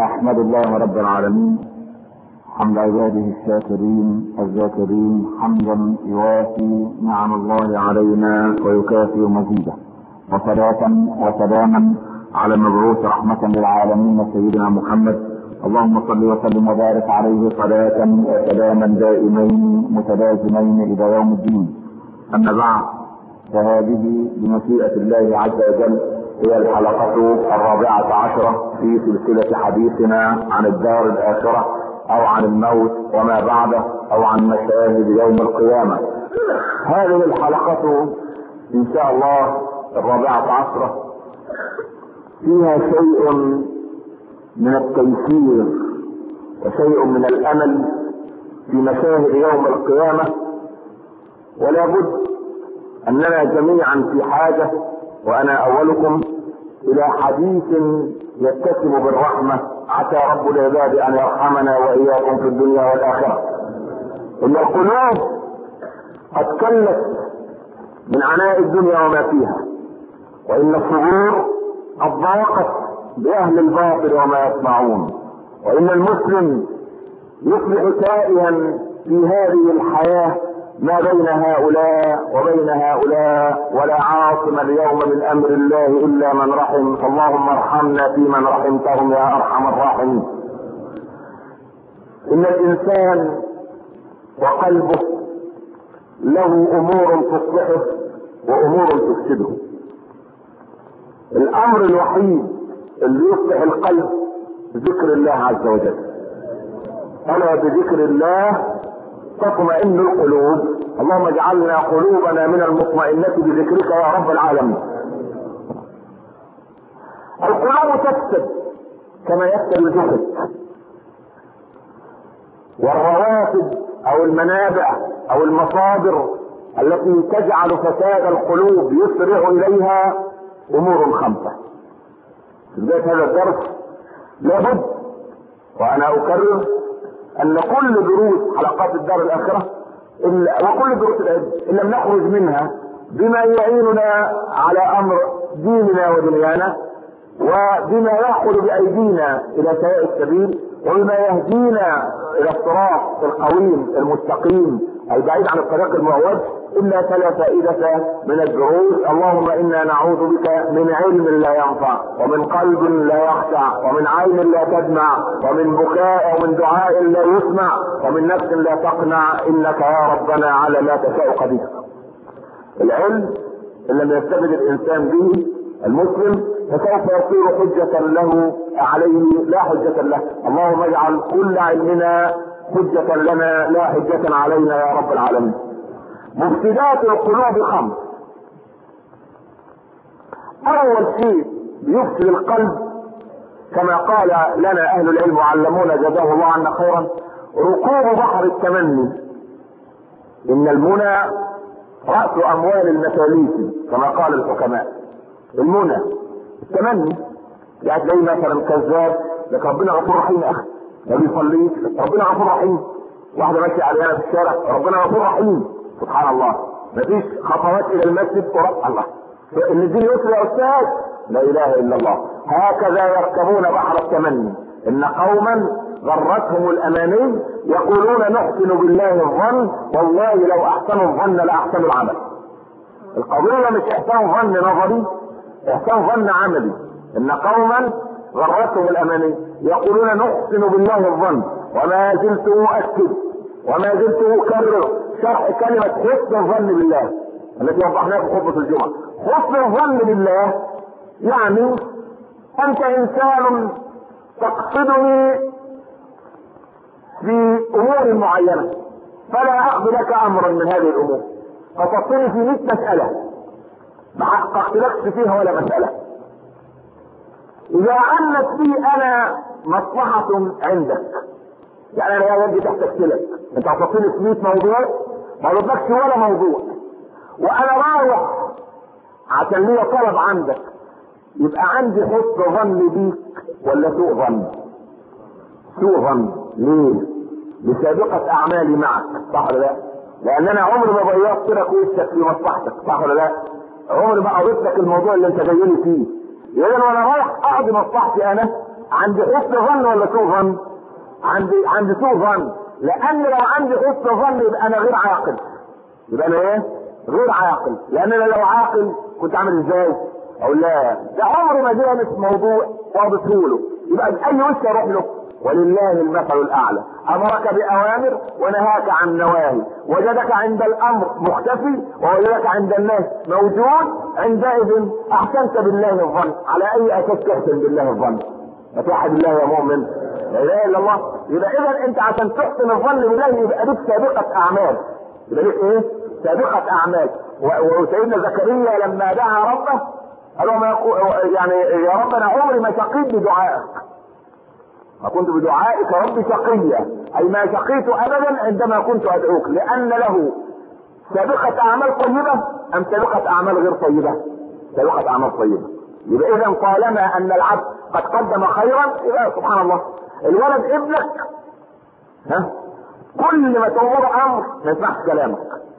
احمد الله رب العالمين حمد عباده الشاكرين الذاكرين حمدا يوافي نعم الله علينا ويكافئ مزيده وصلاة وسلاما على المبعوث رحمة للعالمين سيدنا محمد اللهم صل وسلم وبارك عليه صلاة وسلاما دائمين متلازمين الى يوم الدين اما بعد فهذه بمشيئة الله عز وجل هي الحلقة الرابعة عشرة في سلسلة حديثنا عن الدار الآخرة أو عن الموت وما بعده أو عن مشاهد يوم القيامة. هذه الحلقة إن شاء الله الرابعة عشرة فيها شيء من التيسير وشيء من الأمل في مشاهد يوم القيامة ولا بد أننا جميعا في حاجة وانا اولكم الى حديث يتسم بالرحمة عسى رب العباد ان يرحمنا واياكم في الدنيا والاخرة ان القلوب قد كلت من عناء الدنيا وما فيها وان الصدور قد ضاقت باهل الباطل وما يصنعون وان المسلم يصبح تائها في هذه الحياه ما بين هؤلاء وبين هؤلاء ولا عاصم اليوم من امر الله الا من رحم اللهم ارحمنا في من رحمتهم يا ارحم الراحمين ان الانسان وقلبه له امور تصلحه وامور تفسده الامر الوحيد اللي يصلح القلب ذكر الله عز وجل الا بذكر الله تطمئن القلوب اللهم اجعلنا قلوبنا من المطمئنة بذكرك يا رب العالمين القلوب تفسد كما يفسد الجسد والروافد او المنابع او المصادر التي تجعل فساد القلوب يسرع اليها امور خمسه في بدايه هذا الدرس لابد وانا اكرر ان كل دروس حلقات الدار الاخره وكل دروس العلم ان لم نخرج منها بما يعيننا على امر ديننا ودنيانا وبما ياخذ بايدينا الى سواء السبيل وبما يهدينا الى الصراط القويم المستقيم البعيد عن الطريق المعوج الا فلا فائدة من الدروس اللهم انا نعوذ بك من علم لا ينفع ومن قلب لا يخشع ومن عين لا تدمع ومن بكاء ومن دعاء لا يسمع ومن نفس لا تقنع انك يا ربنا على ما تشاء قدير العلم ان لم يستفد الانسان به المسلم فسوف يصير حجة له عليه لا حجة له اللهم اجعل كل علمنا حجة لنا لا حجة علينا يا رب العالمين مفسدات القلوب خمس اول شيء بيفسد القلب كما قال لنا اهل العلم وعلمونا جزاه الله عنا خيرا ركوب بحر التمني ان المنى رأس اموال المثاليث كما قال الحكماء المنى التمني يعني تلاقيه مثلا كذاب لك ربنا غفور رحيم يا اخي ما بيصليش ربنا غفور رحيم واحده ماشيه علينا في الشارع ربنا غفور رحيم سبحان الله مفيش خطوات الى المسجد ورب الله ان الدين يسر يا استاذ لا اله الا الله هكذا يركبون بحر التمني ان قوما غرتهم الاماني يقولون نحسن بالله الظن والله لو احسنوا الظن لاحسنوا العمل القضيه مش احسان ظن نظري احسان ظن عملي ان قوما غرتهم الاماني يقولون نحسن بالله الظن وما زلت اؤكد وما زلت اكرر شرح كلمة حسن الظن بالله التي وضحناها في خطبة الجمعة حسن الظن بالله يعني انت انسان تقصدني في امور معينة فلا اخذ لك امرا من هذه الامور فتصير في 100 مسألة ما حققتلكش فيها ولا مسألة اذا عنت لي انا مصلحة عندك يعني انا ودي تحت لك انت هتصير في 100 موضوع ما ردكش ولا موضوع وانا رايح عشان ليا طلب عندك يبقى عندي حسن ظن بيك ولا سوء ظن سوء ظن ليه لسابقة اعمالي معك صح ولا لا لان انا عمري ما بيضت لك وشك في مصلحتك صح ولا لا عمري ما قضيت لك الموضوع اللي انت جاي لي فيه اذا وانا رايح اقضي مصلحتي انا عندي حسن ظن ولا سوء ظن عندي عندي سوء ظن لان لو عندي حسن ظن يبقى انا غير عاقل يبقى انا ايه غير عاقل لان انا لو عاقل كنت عامل ازاي اقول لا ده عمري ما جه في موضوع واضحه له يبقى باي وش اروح له ولله المثل الاعلى امرك باوامر ونهاك عن نواهي وجدك عند الامر مختفي ووجدك عند الناس موجود عندئذ احسنت بالله الظن على اي اساس تحسن بالله الظن فتوحد الله يا مؤمن لا اله الا الله يبقى اذا انت عشان تحسن الظن بالله يبقى لك سابقه اعمال يبقى لك ايه سابقه اعمال وسيدنا زكريا لما دعا ربه قال له ما يقول يعني يا رب انا عمري ما شقيت بدعائك ما كنت بدعائك ربي شقيا اي ما شقيت ابدا عندما كنت ادعوك لان له سابقة اعمال طيبة ام سابقة اعمال غير طيبة سابقة اعمال طيبة يبقى اذا طالما ان العبد قد قدم خيرا يبقى سبحان الله الولد ابنك ها كل ما تأمر امر ما يسمعش كلامك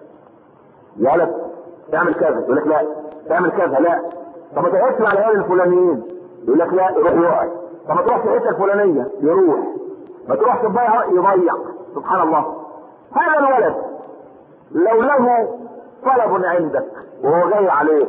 يا ولد اعمل كذا يقول لك لا تعمل كذا لا طب ما تقعدش مع العيال الفلانيين يقول لك لا يروح يقعد طب ما تروحش الحته الفلانيه يروح ما تروحش تضيع يضيع سبحان الله هذا الولد لو له طلب عندك وهو جاي عليك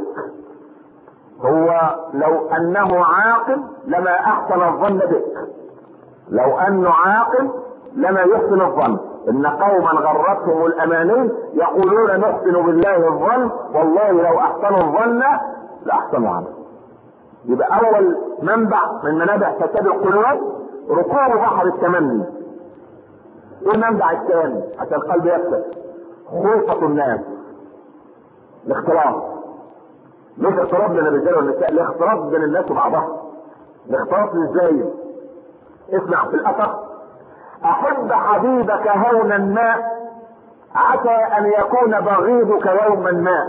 هو لو انه عاقل لما احسن الظن بك لو انه عاقل لما يحسن الظن ان قوما غرتهم الاماني يقولون نحسن بالله الظن والله لو احسنوا الظن لاحسنوا عنه يبقى اول منبع من منابع فساد القلوب ركوب بحر التمني ايه المنبع الثاني عشان القلب يفسد خلطة الناس الاختلاط مش اختلاط بين الرجال والنساء الاختلاط بين الناس وبعضها الاختلاط ازاي اسمع في الاثر احب حبيبك هونا ما عسى ان يكون بغيضك يوما ما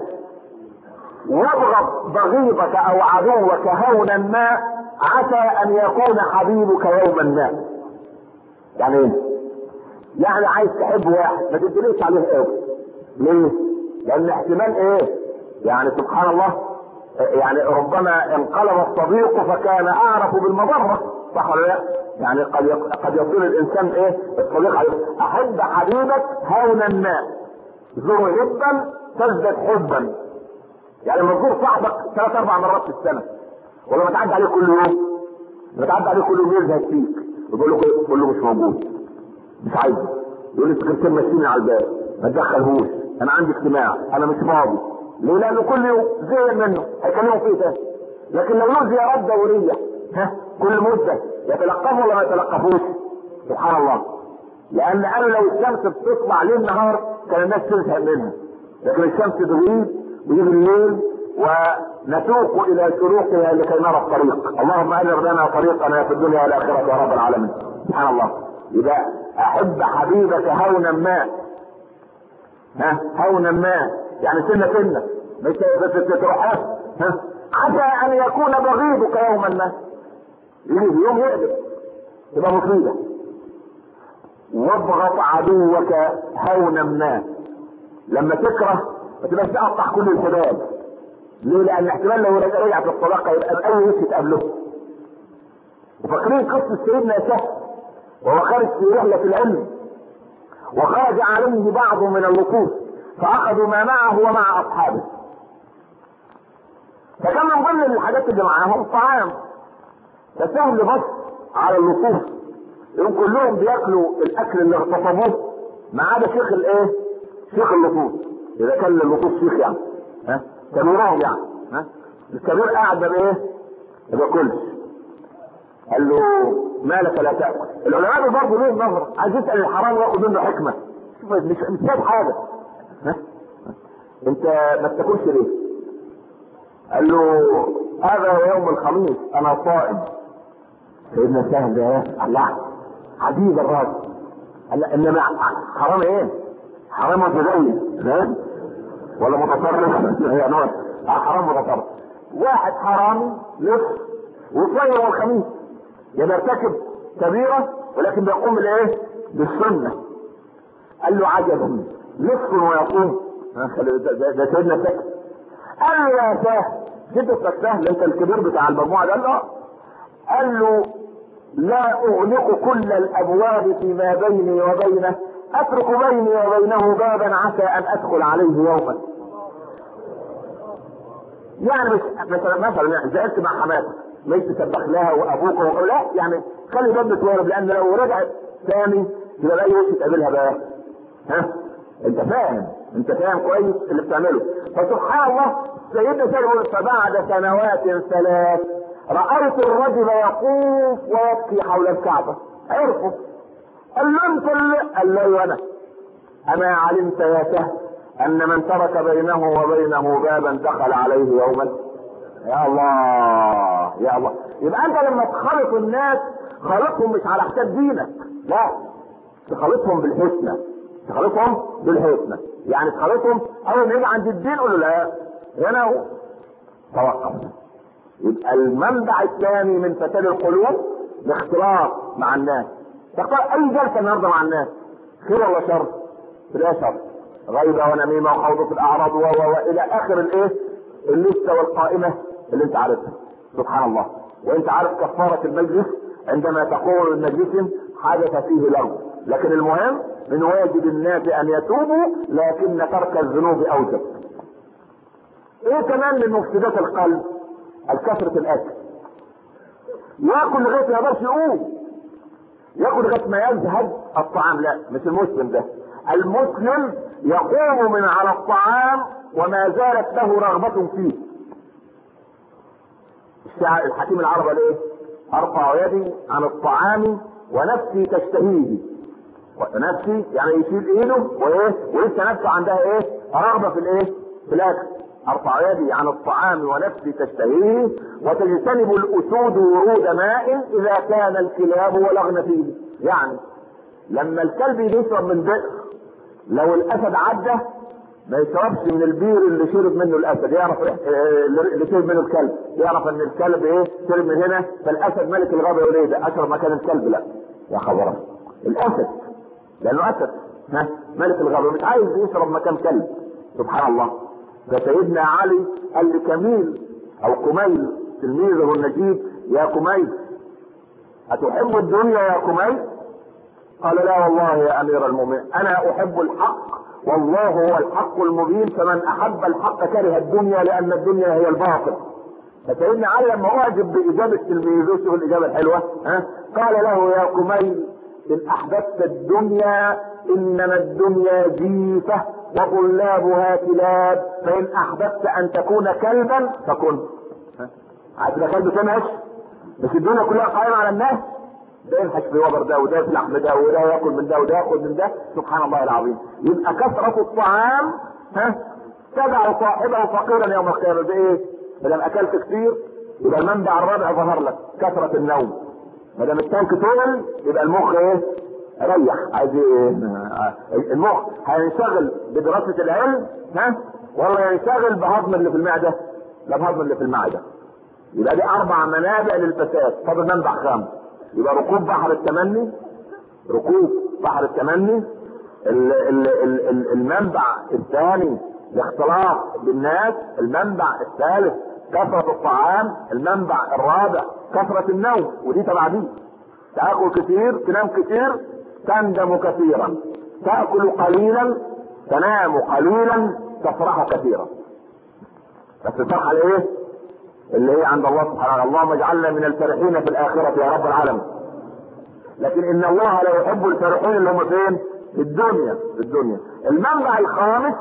وابغض بغيضك او عدوك هونا ما عسى ان يكون حبيبك يوما ما يعني ايه يعني عايز تحب واحد ما تدليش عليه قوي ليه لان احتمال ايه يعني سبحان الله يعني ربما انقلب الصديق فكان اعرف بالمضره صح ولا لا؟ يعني قد قد يصير الانسان ايه الصديق عليه احب حبيبك هونا ما زر هبا تزدد حبا يعني لما تزور صاحبك ثلاث اربع مرات في السنه ولما تعدي عليه كل يوم لما تعدي عليه كل يوم يزهق فيك ويقول له يقول له مش موجود مش عايزه يقول لي السكرتير ماشيني على الباب ما تدخلهوش انا عندي اجتماع انا مش فاضي ليه لانه كل يوم زهق منه هيكلمه فيه تاني لكن لو له زيارات دوريه ها كل مده يتلقفه ولا ما يتلقفوش سبحان الله لان انا لو الشمس بتطلع ليل نهار كان الناس تزهق منها لكن الشمس تغيب ويجي الليل ونسوق الى شروقها لكي نرى الطريق اللهم انر لنا طريقنا في الدنيا والاخره يا رب العالمين سبحان الله يبقى احب حبيبك هونا ما ها هونا ما يعني سنه سنه مش تروح ها عسى ان يكون بغيضك يوما ما يجي يوم يقدر تبقى مصيبه واضغط عدوك هونا ما لما تكره ما تبقاش تقطع كل الحبال ليه؟ لان احتمال لو رجع في الصداقه يبقى باي وش تقابله وفاكرين قصه سيدنا سهل وهو خارج في رحله العلم وخرج عليه بعض من اللصوص فاخذوا ما معه ومع اصحابه فكان من ضمن الحاجات اللي معاهم طعام فسهل بص على اللصوص يوم كلهم بياكلوا الاكل اللي اغتصبوه ما عدا شيخ الايه؟ شيخ اللصوص اذا كان اللصوص شيخ يعني ها كبيرهم يعني ها الكبير قاعد ما بايه؟ ما بياكلش قال له مالك لا تاكل العلماء برضه ليه نظره عايز يسال الحرام وياخد منه حكمه شوف مش مش ساب حاجه ها انت ما بتاكلش ليه؟ قال له هذا هو يوم الخميس انا صائم سيدنا سهل ده الله حبيب الراجل قال لا انما حرام ايه؟ حرام متدين فاهم؟ ولا متصرف هي نوع حرام متصرف واحد حرامي لص وصير يوم الخميس يبقى ارتكب كبيرة ولكن بيقوم بالايه؟ بالسنة قال له عجبا لص ويقوم ده سيدنا سهل قال له يا سهل جدك سهل انت الكبير بتاع المجموعة ده قال له قال له لا اغلق كل الابواب فيما بيني وبينه اترك بيني وبينه بابا عسى ان ادخل عليه يوما يعني مش مثلا مثلا يعني زعلت مع حماتك مش تسبح لها وابوك و... لا يعني خلي باب متوارب لان لو رجعت ثاني يبقى بقى وش تقابلها بقى ها انت فاهم انت فاهم كويس اللي بتعمله فسبحان الله سيدنا سيد فبعد سنوات ثلاث رأيت الرجل يطوف ويبكي حول الكعبة عرفه قال له انت اللي قال له انا اما علمت يا سهل ان من ترك بينه وبينه بابا دخل عليه يوما يا الله يا الله يبقى انت لما تخالط الناس خالطهم مش على حساب دينك لا تخالطهم بالحسنى تخالطهم بالحسنى يعني تخالطهم اول ما يجي عند الدين قول له لا هنا هو توقف يبقى المنبع الثاني من فساد القلوب الاختلاط مع الناس تختار اي جلسه النهارده مع الناس خير ولا شر؟ لا شر غيبه ونميمه وخوض في الاعراض و والى اخر الايه؟ اللسته والقائمه اللي انت عارفها سبحان الله وانت عارف كفاره المجلس عندما تقول المجلس حدث فيه لغو لكن المهم من واجب الناس ان يتوبوا لكن ترك الذنوب اوجب ايه كمان من مفسدات القلب الكثرة الاكل ياكل لغايه ما يقدرش يقوم ياكل لغايه ما يزهد الطعام لا مش المسلم ده المسلم يقوم من على الطعام وما زالت له رغبة فيه الشاعر الحكيم العربي الايه ارفع يدي عن الطعام ونفسي تشتهيه ونفسي يعني يشيل ايده وايه ولسه نفسه عندها ايه رغبه في الايه في الاكل ارفع يدي عن الطعام ونفسي تشتهيه وتجتنب الاسود ورود ماء اذا كان الكلاب ولغن فيه يعني لما الكلب يشرب من بئر لو الاسد عدى ما يشربش من البير اللي شرب منه الاسد يعرف اللي شرب منه الكلب يعرف ان الكلب ايه شرب من هنا فالاسد ملك الغابه يقول ايه ده اشرب مكان الكلب لا يا خبر الاسد لانه اسد ها ملك الغابه مش عايز يشرب مكان كلب سبحان الله فسيدنا علي قال لكميل او كميل تلميذه النجيب يا كميل اتحب الدنيا يا كميل قال لا والله يا امير المؤمنين انا احب الحق والله هو الحق المبين فمن احب الحق كره الدنيا لان الدنيا هي الباطل فسيدنا علي لما اعجب باجابه تلميذه شوف الاجابه الحلوه ها قال له يا كميل ان احببت الدنيا انما الدنيا جيفه وطلابها كلاب فان احببت ان تكون كلبا فكن عايز تبقى كلب تنهش بس الدنيا كلها قائمه على الناس ده ينحش في وبر ده وده في لحم ده وده ياكل من ده وده ياكل من ده سبحان الله العظيم يبقى كثرة الطعام ها تدع صاحبه فقيرا يوم القيامة بايه؟ ما دام اكلت كتير يبقى المنبع الرابع ظهر لك كثرة النوم ما دام التانك طول يبقى المخ ايه؟ ريح عايز ايه؟ المخ هينشغل بدراسة العلم ها ولا ينشغل بهضم اللي في المعدة؟ لا بهضم اللي في المعدة يبقى دي اربع منابع للفساد فاضل منبع خامس يبقى ركوب بحر التمني ركوب بحر التمني ال ال ال ال المنبع الثاني الاختلاط بالناس المنبع الثالث كثرة الطعام المنبع الرابع كثرة النوم ودي تبع دي تاكل كثير تنام كثير تندم كثيرا تاكل قليلا تنام قليلا تفرح كثيرا بس الفرحه الايه؟ اللي هي عند الله سبحانه اللهم اجعلنا من الفرحين في الآخرة يا رب العالمين لكن إن الله لا يحب الفرحين اللي هم فين؟ في الدنيا في الدنيا المنبع الخامس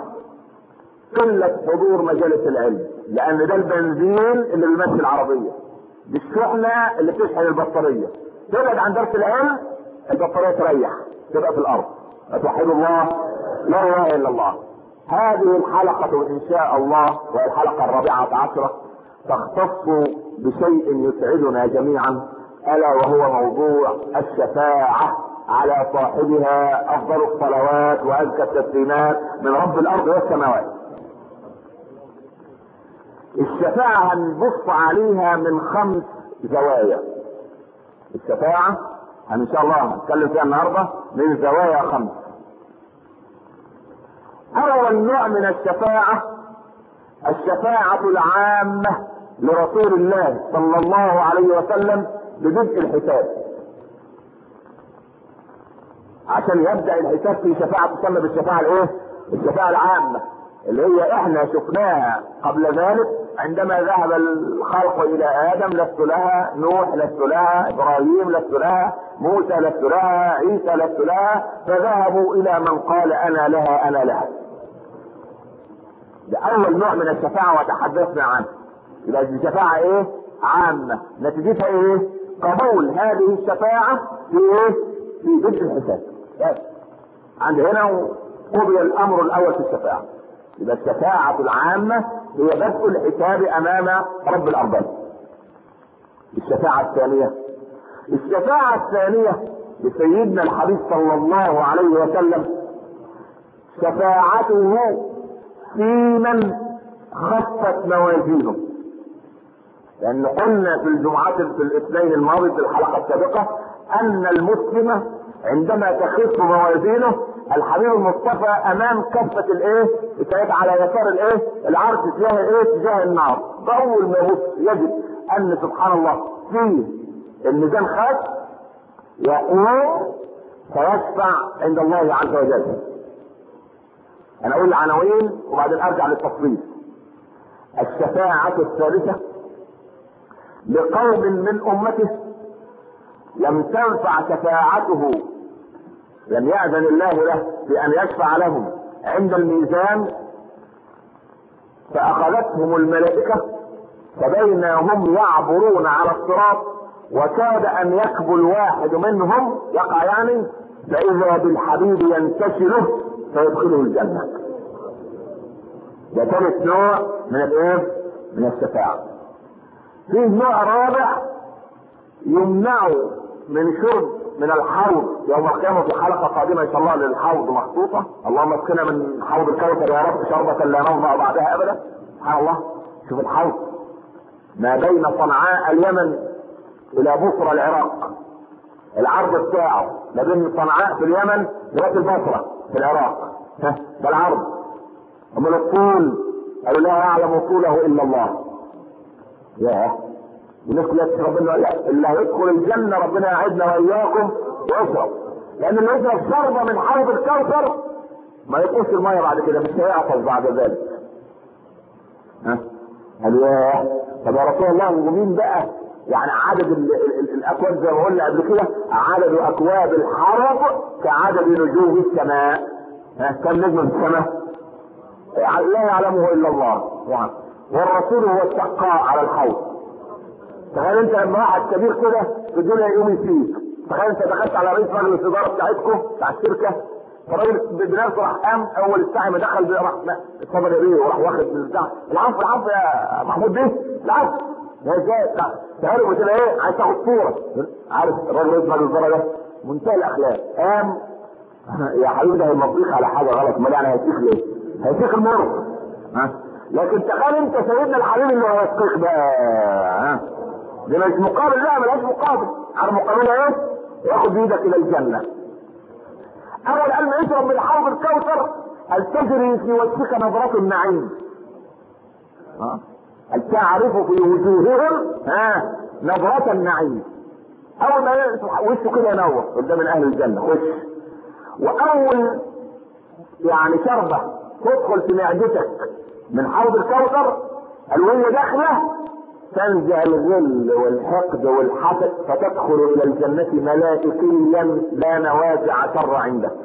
قلة حضور مجالس العلم لأن ده البنزين اللي بيمشي العربية دي الشحنة اللي بتشحن البطارية تبعد عن درس العلم البطارية تريح تبقى في الأرض أتوحد الله لا إله إلا الله هذه الحلقة إن شاء الله وهي الحلقة الرابعة عشرة تختص بشيء يسعدنا جميعا الا وهو موضوع الشفاعه على صاحبها افضل الصلوات وازكى التسليمات من رب الارض والسماوات. الشفاعه هنبص عليها من خمس زوايا. الشفاعه ان شاء الله هنتكلم فيها النهارده من زوايا خمس. اول نوع من الشفاعه الشفاعه العامه لرسول الله صلى الله عليه وسلم ببدء الحساب عشان يبدا الحساب في شفاعه تسمى بالشفاعه الايه؟ الشفاعه العامه اللي هي احنا شفناها قبل ذلك عندما ذهب الخلق الى ادم لست لها نوح لست لها ابراهيم لست لها موسى لست لها عيسى لست لها فذهبوا الى من قال انا لها انا لها ده اول نوع من الشفاعه وتحدثنا عنه يبقى دي شفاعه ايه عامه نتيجتها ايه قبول هذه الشفاعه في ايه في بدء الحساب بس عند هنا قضي الامر الاول في الشفاعه يبقى الشفاعة العامة هي بدء الحساب أمام رب الأرباب. الشفاعة الثانية الشفاعة الثانية لسيدنا الحبيب صلى الله عليه وسلم شفاعته في من خفت موازينه. لأن قلنا في الجمعات في الاثنين الماضي في الحلقة السابقة أن المسلم عندما تخف موازينه الحبيب المصطفى امام كفة الايه كانت على يسار الايه العرش تجاه الايه تجاه النار فاول ما يبص يجد ان سبحان الله في الميزان خاف يقوم فيشفع عند الله عز وجل انا اقول العناوين وبعدين ارجع للتفصيل الشفاعة الثالثة لقوم من امته لم تنفع شفاعته لم يأذن الله له بأن يشفع لهم عند الميزان فأخذتهم الملائكة فبينا هم يعبرون على الصراط وكاد أن يكبل واحد منهم يقع يعني فإذا بالحبيب ينتشله فيدخله الجنة. ده ثالث نوع من الايه؟ من الشفاعة. فيه نوع رابع يمنع من شرب من الحوض يوم القيامة في حلقة قادمة إن شاء الله للحوض مخطوطة اللهم اسقنا من حوض الكوثر يا رب شربة لا نظمأ بعدها أبدا سبحان الله شوف الحوض ما بين صنعاء اليمن إلى بصرى العراق العرض بتاعه ما بين صنعاء في اليمن لغاية البصرة في العراق ها ده العرض أمال الطول قالوا لا يعلم طوله إلا الله ياه الناس كلها تشرب منه لا اللي هيدخل الجنة ربنا يعدنا وإياكم ويشرب لأن اللي يشرب شربة من حوض الكوثر ما يقوش المية بعد كده مش هيعطش بعد ذلك ها قال ياه طب يا رسول الله ومين بقى يعني عدد ال ال الاكواب زي ما قلنا قبل كده عدد اكواب الحرب كعدد نجوم السماء ها كم نجم في السماء لا يعلمه الا الله والرسول هو السقاء على الحوض تخيل انت لما واحد كبير كده في الدنيا يقوم يسيك تخيل انت دخلت على رئيس مجلس الاداره بتاعتكم بتاع الشركه فالراجل بنفسه راح قام اول الساعه ما دخل راح اتفضل يا بيه وراح واخد من البتاع العفو العفو يا محمود بيه العفو يا ازاي تخيل قلت له ايه عايز تاخد صوره عارف الراجل رئيس مجلس الاداره ده منتهى الاخلاق قام يا حبيبي ده هيمضيك على حاجه غلط امال يعني هيسيخ ليه؟ هيسيخ المر ها لكن تخيل انت سيدنا الحبيب اللي هيسقيك بقى ها دي مش مقابل لا ملهاش مقابل على مقابلها ايه؟ ياخد بيدك الى الجنه. اول قال ما يشرب من حوض الكوثر هل تجري في وجهك نظرة النعيم. ها؟ هل تعرف في وجوههم ها نظرة النعيم. اول ما وشه كده ينور قدام اهل الجنه خش. واول يعني شربة تدخل في معدتك من حوض الكوثر الوهي داخله تنزع الغل والحقد والحسد فتدخل الى الجنة ملائكيا لا نوازع شر عندك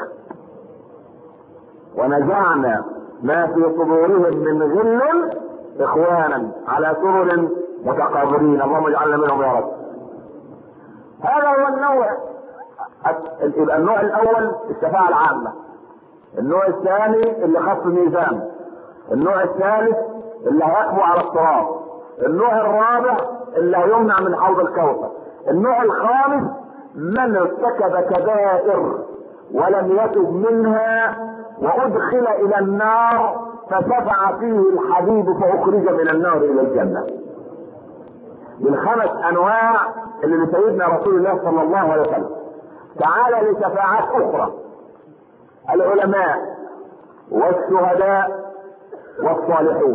ونزعنا ما في صدورهم من غل اخوانا على سرر متقابلين اللهم اجعلنا منهم يا رب هذا هو النوع يبقى النوع الاول الشفاعة العامة النوع الثاني اللي خف ميزان النوع الثالث اللي هيقبو على الصراط النوع الرابع اللي هيمنع من حوض الكوثر النوع الخامس من ارتكب كبائر ولم يتب منها وادخل الى النار فشفع فيه الحبيب فاخرج من النار الى الجنه بالخمس انواع اللي لسيدنا رسول الله صلى الله عليه وسلم تعالى لشفاعات اخرى العلماء والشهداء والصالحون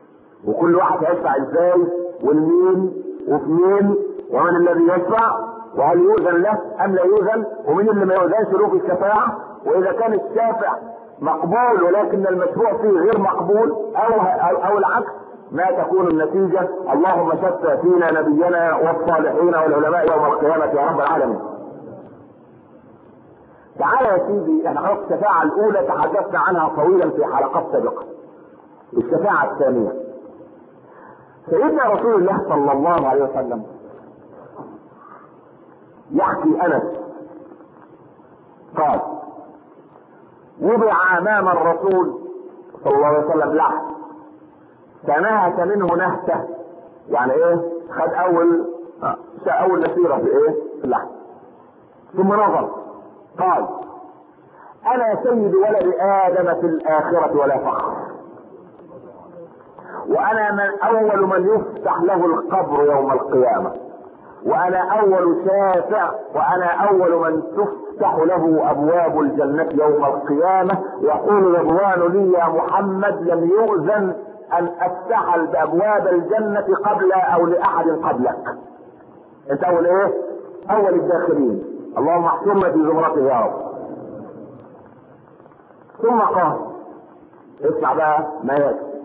وكل واحد هيشفع ازاي والمين وفي مين ومن الذي يشفع وهل يؤذن له ام لا يؤذن ومين اللي ما يؤذنش له في الشفاعه واذا كان الشافع مقبول ولكن المشروع فيه غير مقبول او او, أو العكس ما تكون النتيجه اللهم شفع فينا نبينا والصالحين والعلماء يوم القيامه يا رب العالمين. تعالى يا سيدي احنا خلاص الشفاعه الاولى تحدثنا عنها طويلا في حلقات سابقه. الشفاعه الثانيه. سيدنا رسول الله صلى الله عليه وسلم يحكي انس قال وضع امام الرسول صلى الله عليه وسلم لحم فنهت منه نهته يعني ايه خد اول اول نسيره في ايه في اللحم ثم نظر قال انا سيد ولد ادم في الاخره ولا فخر وانا من اول من يفتح له القبر يوم القيامه وانا اول شافع وانا اول من تفتح له ابواب الجنة يوم القيامة يقول رضوان لي يا محمد لم يؤذن ان افتح ابواب الجنة قبل او لاحد قبلك انت اول ايه اول الداخلين اللهم احشرنا في زمرته يا رب ثم قال اسمع بقى ما يأتي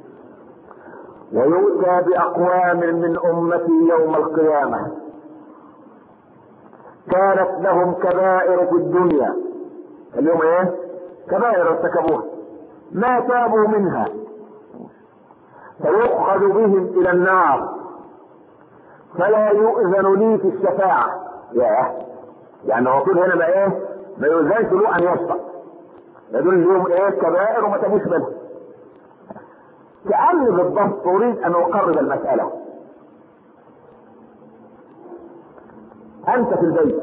ويؤتى بأقوام من أمتي يوم القيامة كانت لهم كبائر في الدنيا اليوم ايه كبائر ارتكبوها ما تابوا منها فيؤخذ بهم الى النار فلا يؤذن لي في الشفاعة ياه يعني الرسول هنا ما ايه ما يؤذنش له ان يشفع يدل اليوم ايه كبائر وما تابوش منها كأني بالضبط أريد أن أقرب المسألة أنت في البيت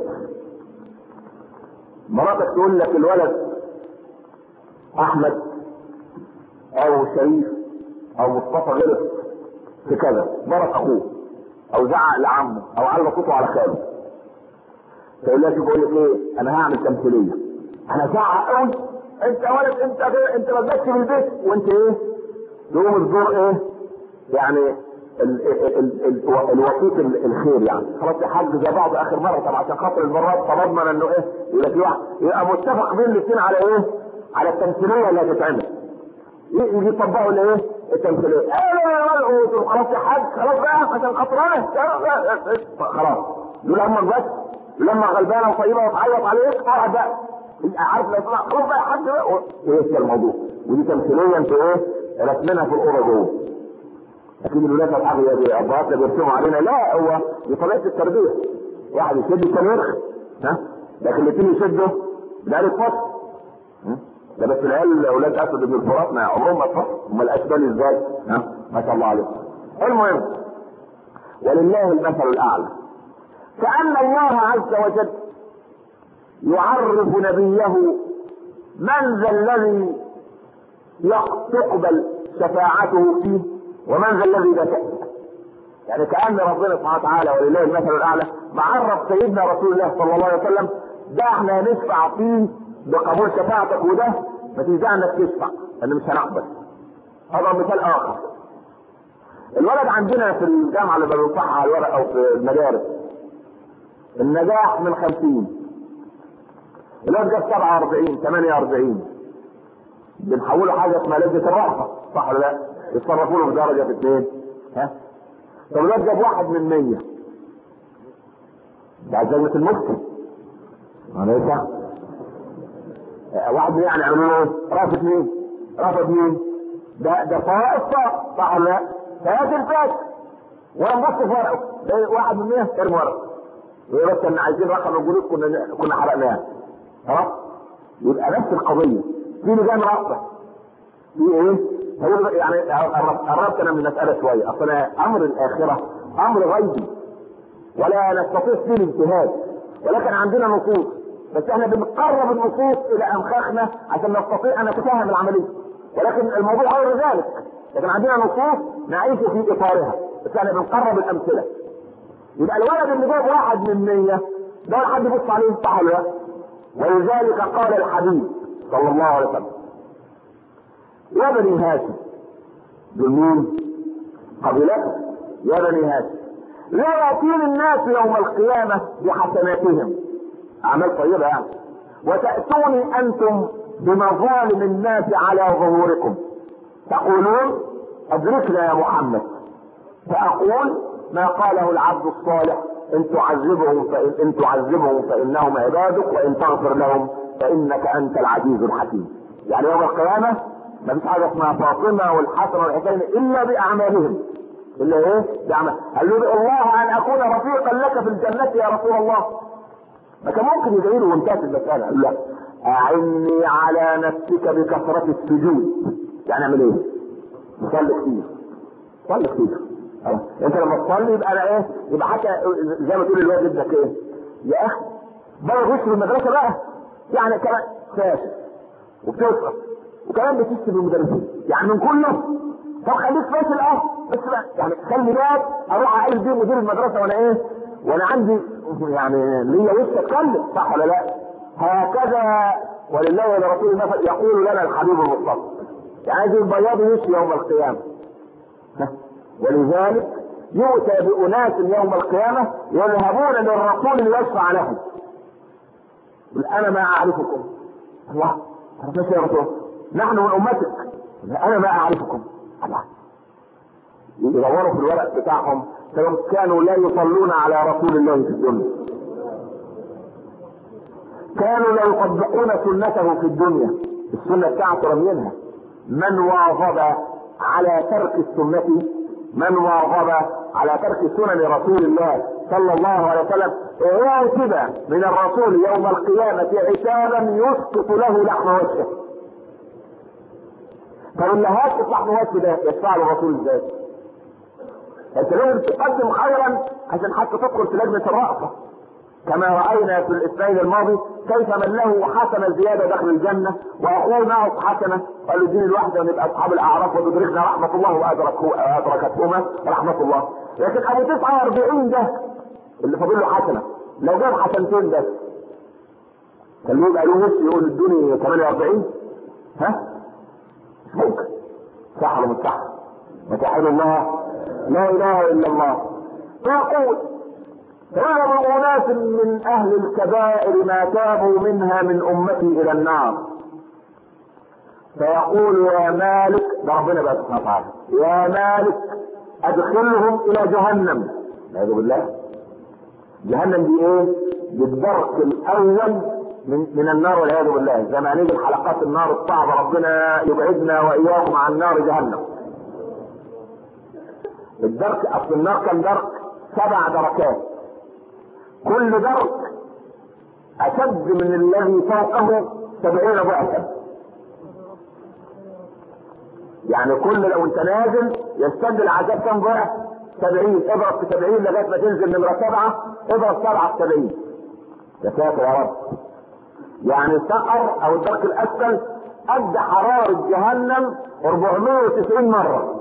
مراتك تقول لك الولد أحمد أو شريف أو مصطفى غلط في كذا ضرب أخوه أو زعق لعمه أو علق صوته على خاله تقول لها شوف بقول لك إيه أنا هعمل تمثيلية أنا زعق قوي أنت يا ولد أنت أنت ما في البيت وأنت إيه يقوم الدور ايه يعني ال ال ال ال الوسيط الخير يعني خلاص يحج زي بعض اخر مره طبعا عشان خاطر المرات فضمن انه ايه يبقى في واحد يبقى متفق بين الاثنين على ايه؟ على التمثيليه اللي هتتعمل يجي يطبقوا الايه؟ التمثيليه ايه خلاص يا حاج خلاص بقى عشان خاطر انا خلاص يقول امك بس لما غلبانه وطيبه وتعيط عليك اقعد بقى عارف خلاص بقى يا حاج بقى ايه الموضوع ودي تمثيليه انت ايه؟ رسمنا في الاوضه جوه اكيد الولاد الحاجه ابهاتنا بيرسموا علينا لا هو دي طبيعه التربيه واحد يشد الثاني يرخي ها لكن الاثنين يشدوا ده الفصل ده بس العيال اولاد اسد بن الفرات ما عمرهم ما اتفصل امال الاشبال ازاي ها ما شاء الله عليهم المهم ولله المثل الاعلى كان الله عز وجل يعرف نبيه من ذا الذي تقبل شفاعته فيه ومن ذا الذي لا تقبل يعني كأن ربنا سبحانه وتعالى ولله المثل الأعلى معرف سيدنا رسول الله صلى الله عليه وسلم ده احنا هنشفع فيه بقبول شفاعتك وده ما تيجي انك تشفع لان مش هنقبل هذا مثال اخر الولد عندنا في الجامعه اللي بنصحها على الورق او في المدارس النجاح من 50 الولد جاب 47 48 بنحوله حاجه اسمها لجنه الرأفة صح ولا لا؟ يتصرفوا له بدرجه في اثنين ها؟ طب الواد جاب واحد من 100 ده لجنه المفتي ليس واحد يعني يعملوا له رافض مين؟ رافض مين؟ ده ده فائق صح صح ولا لا؟ فيات الفات ولا نبص في ورقه واحد من 100 ارمي ورقه ويقول بس كنا عايزين رقم الجلوس كنا كنا حرقناه خلاص؟ يبقى نفس القضيه في لجان رابطه في ايه؟ هو يعني قربت انا من المساله شويه اصل امر الاخره امر غيبي ولا نستطيع فيه الاجتهاد ولكن عندنا نصوص بس احنا بنقرب النصوص الى انفاخنا عشان نستطيع ان نتفهم العمليه ولكن الموضوع غير ذلك لكن عندنا نصوص نعيش في اطارها بس احنا بنقرب الامثله يبقى الولد اللي جاب واحد من مية ده حد يبص عليه صح ولا لا؟ ولذلك قال الحبيب صلى الله عليه وسلم يا بني هاشم دول مين؟ قبيلته يا بني هاشم لا يأتين الناس يوم القيامة بحسناتهم أعمال طيبة يعني وتأتوني أنتم بمظالم الناس على ظهوركم تقولون أدركنا يا محمد فأقول ما قاله العبد الصالح إن تعذبهم فإن, إن تعذبهم فإنهم عبادك وإن تغفر لهم فإنك أنت العزيز الحكيم يعني يوم القيامة ما فيش حاجة اسمها فاطمة والحسن والحسين إلا بأعمالهم إلا إيه؟ بأعمال قال له الله أن أكون رفيقا لك في الجنة يا رسول الله ما كان ممكن يدعي له وانتهت المسألة قال لا أعني على نفسك بكثرة السجود يعني اعمل ايه؟ صلي كتير صلي كتير انت لما تصلي يبقى انا ايه؟ يبقى حتى زي ما تقول الواد ابنك ايه؟ يا اخي بقى يخش في المدرسه بقى يعني كمان فاشل وبتسقط وكمان بتشتم المدرسين يعني من كله طب خليك فاشل اه بس بقى يعني خلي بالك اروح اقابل بيه مدير المدرسه وانا ايه؟ وانا عندي يعني ليا وش اتكلم صح ولا لا؟ هكذا ولله ولرسوله المثل يقول لنا الحبيب المصطفى يعني عايز البياض يمشي يوم القيامه ولذلك يؤتى بأناس يوم القيامة يذهبون للرسول ليشفع لهم يقول أنا ما أعرفكم الله تعرفناش يا رسول نحن من أمتك أنا ما أعرفكم الله يدوروا في الورق بتاعهم كانوا لا يصلون على رسول الله في الدنيا كانوا لا يطبقون سنته في الدنيا السنة بتاعته رمينها من واظب على ترك السنة من واظب على ترك سنن رسول الله صلى الله عليه وسلم عوتب من الرسول يوم القيامة عتابا يسقط له لحم وجهه طب اللي هاسقط لحم وجهه ده يدفع له الرسول ازاي؟ انت لازم تقدم خيرا عشان حتى تدخل في لجنة الرأفة كما رأينا في الاثنين الماضي كيف من له حسنة زيادة داخل الجنة وأخوه معه حسنة قال له اديني الواحدة ونبقى أصحاب الأعراف وتدركنا رحمة الله وأدركتهما رحمة الله لكن أبو 49 ده اللي فاضل له حسنة لو جاب حسنتين بس كان يبقى له وش يقول ادوني 48 ها؟ مش ممكن صح ولا مش صح؟ وتحل الله لا إله إلا الله فيقول تعلم أناس من أهل الكبائر ما تابوا منها من أمتي إلى النار فيقول يا مالك ده ربنا بقى سبحانه وتعالى يا مالك أدخلهم إلى جهنم نعوذ بالله جهنم دي إيه؟ دي الدرك الأول من, من النار والعياذ بالله زي ما نيجي حلقات النار الصعبة ربنا يبعدنا وإياكم عن نار جهنم الدرك أصل النار كان درك سبع دركات كل درك اشد من الذي فوقه سبعين ضعفا يعني كل لو انت نازل يشتد العذاب كم ضعف سبعين اضرب في سبعين لغايه ما تنزل نمره سبعه اضرب سبعه في سبعين يا ساتر يا رب يعني السقر او الدرك الاسفل قد حرارة جهنم 490 مرة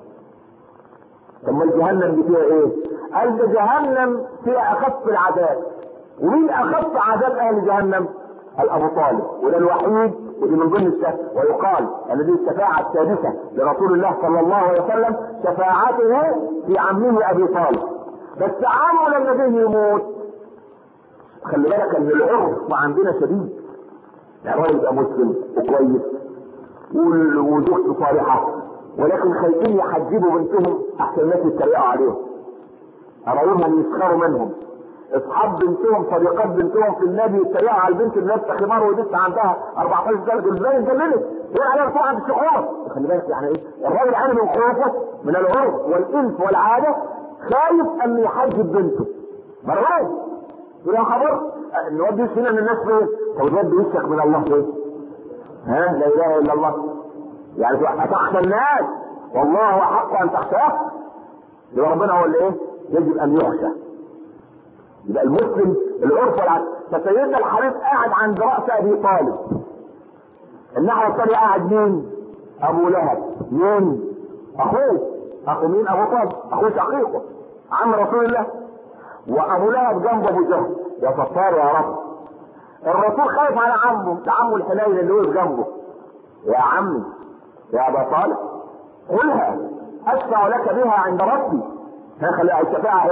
ثم الجهنم دي فيها ايه؟ قال ده جهنم فيها اخف العذاب ومين اخف عذاب اهل جهنم؟ قال ابو طالب وده الوحيد ودي من ضمن الشفاعة ويقال ان دي الشفاعة السادسة لرسول الله صلى الله عليه وسلم شفاعته في عمه ابي طالب بس عمه لما جه يموت خلي بالك ان العرف عندنا شديد يعني الراجل يبقى مسلم وكويس وزوجته صالحة ولكن خايفين يحجبوا بنتهم احسن الناس يتريقوا عليهم قرايبهم يسخروا منهم اصحاب بنتهم صديقات بنتهم في النادي يتريقوا على البنت اللي لابسه خمار ولسه عندها 14 سنه دول ازاي اتجننت يقول عليها طبعا بالشحوره خلي بالك يعني ايه الراجل عامل من خوفه من العرف والانف والعاده خايف ان يحجب بنته مرعوب يقول يا خبر نودي وشنا من الناس فين؟ طب نودي وشك من الله فين؟ ها لا اله الا الله يعني هتخشى الناس والله حق ان تخشاه يبقى ربنا هو اللي ايه؟ يجب ان يخشى يبقى المسلم العرف والعدل فسيدنا الحبيب قاعد عند راس ابي طالب الناحيه الثانيه قاعد مين؟ ابو لهب مين؟ اخوه اخو مين؟ ابو طالب اخوه شقيقه عم رسول الله وابو لهب جنب ابو جهل يا ستار يا رب الرسول خايف على عمه ده عمه الحنين اللي وقف جنبه يا عمي يا ابا طالب قلها اشفع لك بها عند ربي خلي الشفاعة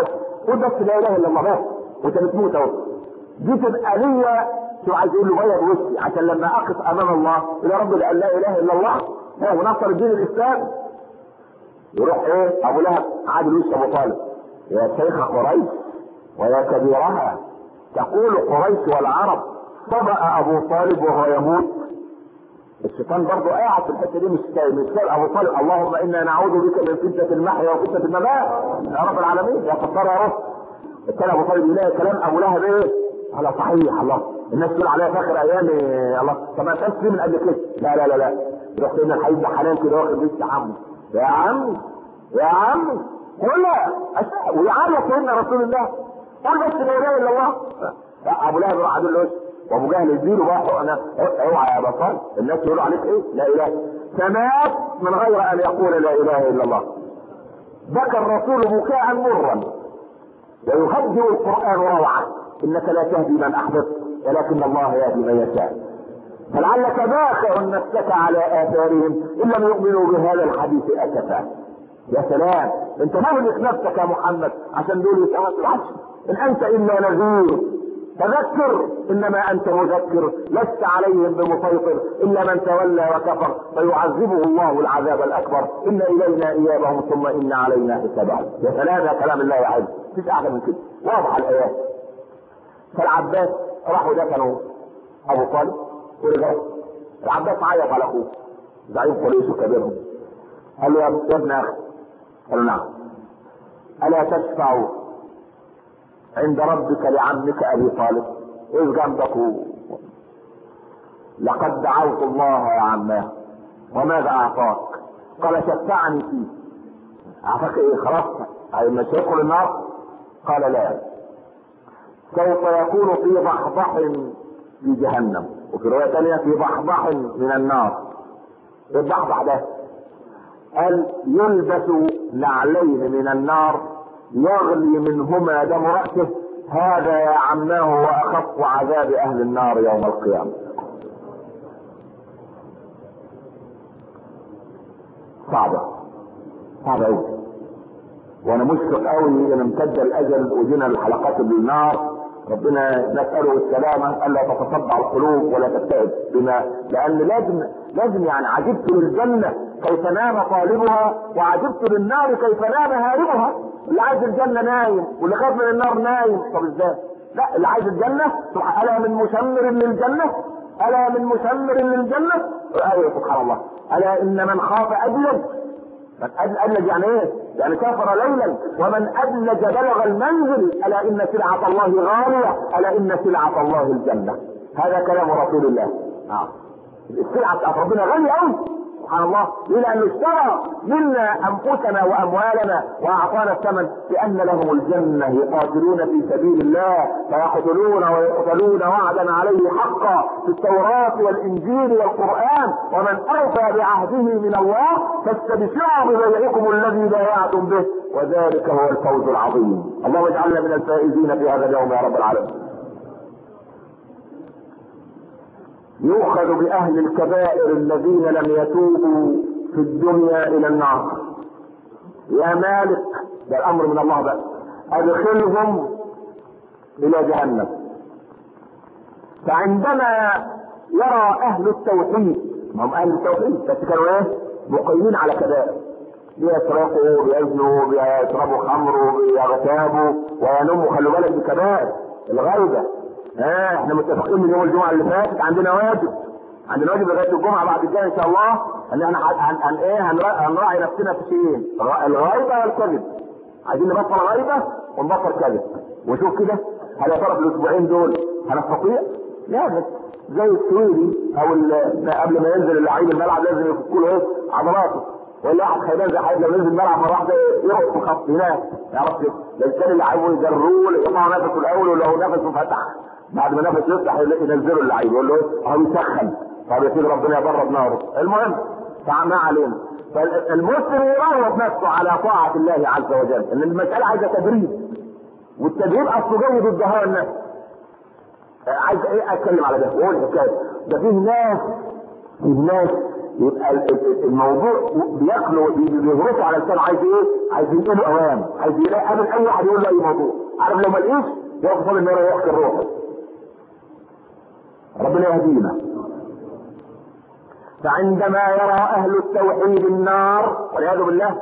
قول بس لا اله الا الله بس وانت بتموت اهو دي تبقى ليا شو عايز يقول له بيض وشي عشان لما اقف امام الله الى رب لا اله الا الله ها ونصر الدين الاسلام يروح ايه ابو لهب عادل وش ابو طالب يا شيخ قريش ويا كبيرها تقول قريش والعرب طبأ ابو طالب وهو يموت الشيطان برضه قاعد في الحته دي مش سايب مش سايب ابو طالب اللهم انا نعوذ بك من فتنه المحيا وفتنه الممات يا رب العالمين يا ستار يا رب كان ابو طالب يلاقي كلام ابو لهب ايه؟ على صحيح الله الناس تقول عليها فاكر ايام إيه الله طب ما كانش من قبل كده لا لا لا لا يروح سيدنا الحبيب ده حنان كده واخد وش عمه يا عم يا عم قولها ويعرف سيدنا رسول الله قول بس لا اله الا الله لا ابو لهب راح عدل له وابو جهل يديله بقى حقنه اوعى يا بطل الناس يقولوا عليك ايه لا اله فمات من غير ان يقول لا اله الا الله بكى الرسول بكاء مرا ويهدئ القران روعه انك لا تهدي من احببت ولكن الله يهدي من يشاء فلعلك باخع نفسك على اثارهم ان لم يؤمنوا بهذا الحديث اسفا يا سلام انت مهلك نفسك يا محمد عشان دول يتعبوا ان انت الا نذير فذكر انما انت مذكر لست عليهم بمسيطر الا من تولى وكفر فيعذبه الله العذاب الاكبر ان الينا ايابهم ثم ان علينا حسابهم يا سلام يا كلام الله يا عز مفيش اعلى من كده واضح الايات فالعباس راحوا دفنوا ابو طالب ورجعوا العباس عيط على اخوه زعيم قريش وكبيرهم قال له يا ابن اخي قال له نعم الا تشفع عند ربك لعمك ابي طالب ايه جنبك لقد دعوت الله يا عماه وماذا اعطاك قال شفعني فيه اعطاك ايه خلاص مش هيدخل النار قال لا سوف يكون في ضحضح في جهنم وفي رواية ثانية في ضحضح من النار ايه الضحضح ده قال يلبس نعلين من النار يغلي منهما دم رأسه هذا يا عماه واخف عذاب اهل النار يوم القيامة صعبة صعبة قوي وانا مشفق قوي ان امتد الاجل وجينا الحلقات بالنار ربنا نسأله السلامة ألا تتصدع القلوب ولا تبتعد بما لأن لازم لازم يعني عجبت للجنة كيف نام طالبها وعجبت للنار كيف نام هاربها اللي عايز الجنة نايم واللي خاف من النار نايم طب ازاي؟ لا اللي عايز الجنة ألا من مشمر للجنة ألا من مشمر للجنة أيوة سبحان الله ألا إن من خاف أبيض من أدلج يعني ايه؟ يعني كفر ليلا ومن أدلج بلغ المنزل ألا إن سلعة الله غالية ألا إن سلعة الله الجنة هذا كلام رسول الله آه. السلعة بتاعت ربنا غالية أوي سبحان الله ليه لأنه اشترى منا أنفسنا وأموالنا وأعطانا الثمن بأن لهم الجنة يقاتلون في سبيل الله فيقتلون ويقتلون وعدا عليه حقا في التوراة والإنجيل والقرآن ومن أوفى بعهده من الله فاستبشروا ببيعكم الذي بايعتم به وذلك هو الفوز العظيم اللهم اجعلنا من الفائزين في هذا اليوم يا رب العالمين يؤخذ بأهل الكبائر الذين لم يتوبوا في الدنيا إلى النار يا مالك ده الأمر من الله بقى أدخلهم إلى جهنم فعندما يرى أهل التوحيد ما هم أهل التوحيد بس كانوا إيه؟ مقيمين على كبائر بيسرقوا بيزنوا بيشربوا خمر بيغتابوا وينموا خلوا بالك بكبائر الغيبة ها احنا متفقين من يوم الجمعه اللي فاتت عندنا واجب عندنا واجب لغايه الجمعه بعد كده ان شاء الله ان احنا هن هن ايه هنراعي نفسنا في شيئين الغيبه والكذب عايزين نبطل غيبه ونبطل كذب وشوف كده هل يا ترى في الاسبوعين دول هنستطيع؟ لا بس زي السويدي او قبل ما ينزل اللعيب الملعب لازم يفكوا له ايه عضلاته ولا واحد خيبان زي حد لو نزل الملعب مره واحده يقف في الخط هناك يعرف كده لو كان اللعيب يجروه يقطع نفسه الاول ولو نفسه فتح بعد ما نفسه يفتح ينزله اللعيب يقول له ايه اهو يسخن طب يا سيدي ربنا يبرد ناره المهم فما علينا فالمسلم يراوغ نفسه على طاعة الله عز وجل ان المسألة عايزة تدريب والتدريب اصله جاي ضد هوى النفس عايز ايه اتكلم على ده واقول حكايه ده فيه ناس فيه ناس يبقى الموضوع بياكلوا بيهرسوا على لسانه عايز ايه؟ عايز ينقلوا اوام عايز يلاقي قبل اي واحد يقول له اي موضوع عارف لو ما لقيش يقف قصاد النار ويحكي الروح ربنا يهدينا فعندما يرى اهل التوحيد النار والعياذ بالله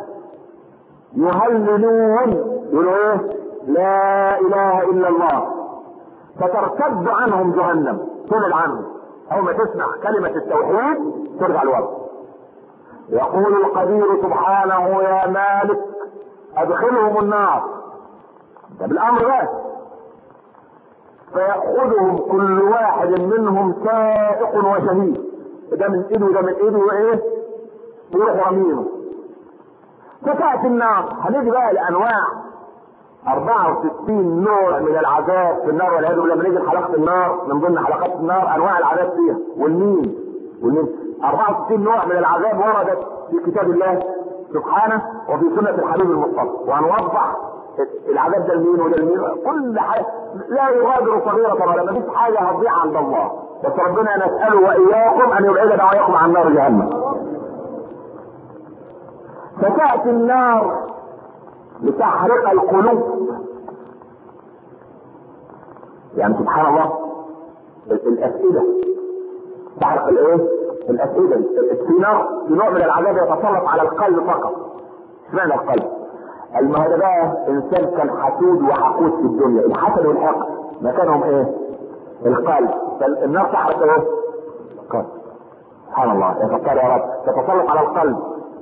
يهللون يقولوا ايه لا اله الا الله فترتد عنهم جهنم تبعد عنهم اول ما تسمع كلمة التوحيد ترجع لورا يقول القدير سبحانه يا مالك ادخلهم النار ده بالامر ده فيأخذهم كل واحد منهم سائق وشهيد ده من ايده وده من ايده وايه ويروح رمينه فتأتي النار هنيجي بقى لانواع 64 نوع من العذاب في النار والعياذ بالله لما نيجي لحلقه النار من ضمن حلقات النار انواع العذاب فيها والمين والمين 64 نوع من العذاب وردت في كتاب الله سبحانه وفي سنه الحبيب المصطفى وهنوضح العذاب ده لمين وده لمين كل حاجه لا يغادر صغيره ولا ما فيش حاجه هتضيع عند الله بس ربنا نساله واياكم ان يبعدنا واياكم عن نار جهنم فتاتي النار لتحرق القلوب يعني سبحان الله الافئده تحرق الايه الافئده في نار في نوع من العذاب يتسلط على القلب فقط اشمعنى القلب المهدى بقى انسان كان حسود وحقود في الدنيا الحسد والحقد مكانهم ايه القلب فالنار تحرق ايه القلب سبحان الله يفكر يا رب تتسلط على القلب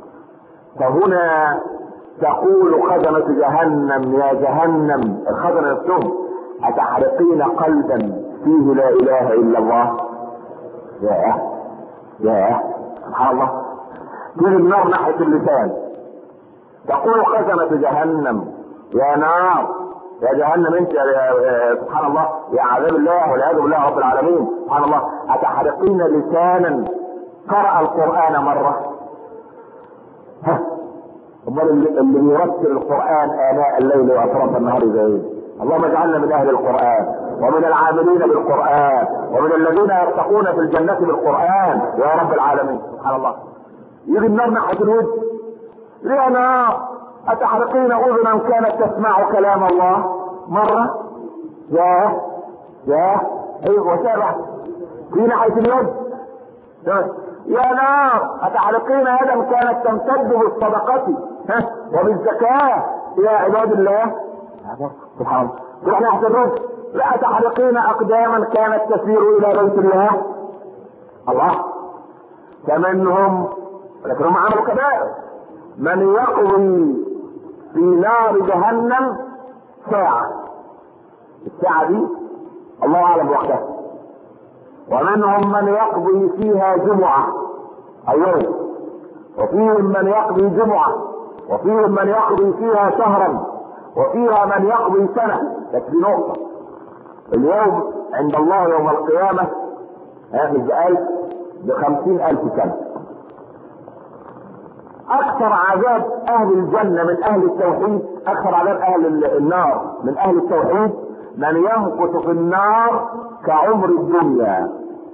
فهنا تقول خزنة جهنم يا جهنم الخزنة نفسهم أتحرقين قلبا فيه لا إله إلا الله يا يا سبحان الله تيجي النار ناحية اللسان تقول خزنة جهنم يا نار يا جهنم انت يا يا- سبحان الله يا عذاب الله والعياذ بالله رب العالمين سبحان الله أتحرقين لسانا قرأ القرآن مرة ها امال اللي, اللي بيرتل القران اناء الليل واطراف النهار زي ايه؟ اللهم اجعلنا من اهل القران ومن العاملين بالقران ومن الذين يرتقون في الجنه بالقران يا رب العالمين سبحان الله يجي النار ناحيه الود يا نار اتحرقين اذنا كانت تسمع كلام الله مره يا يا ايوه وسابع في ناحيه اليد يا نار أتحرقين يدا كانت تمتد بالصدقة ها وبالزكاة يا عباد الله سبحان الله تروح ناحية الرزق لا تحرقين أقداما كانت تسير إلى بيت الله الله فمنهم لكنهم عملوا كبائر من يقضي في نار جهنم ساعة الساعة دي الله أعلم وقتها ومنهم من يقضي فيها جمعة أو يوم وفيهم من يقضي جمعة وفيهم من يقضي فيها شهرا وفيها من يقضي سنة بس دي نقطة اليوم عند الله يوم القيامة ها مش بألف بخمسين ألف سنة أكثر عذاب أهل الجنة من أهل التوحيد أكثر عذاب أهل النار من أهل التوحيد من يمكث في النار كعمر الدنيا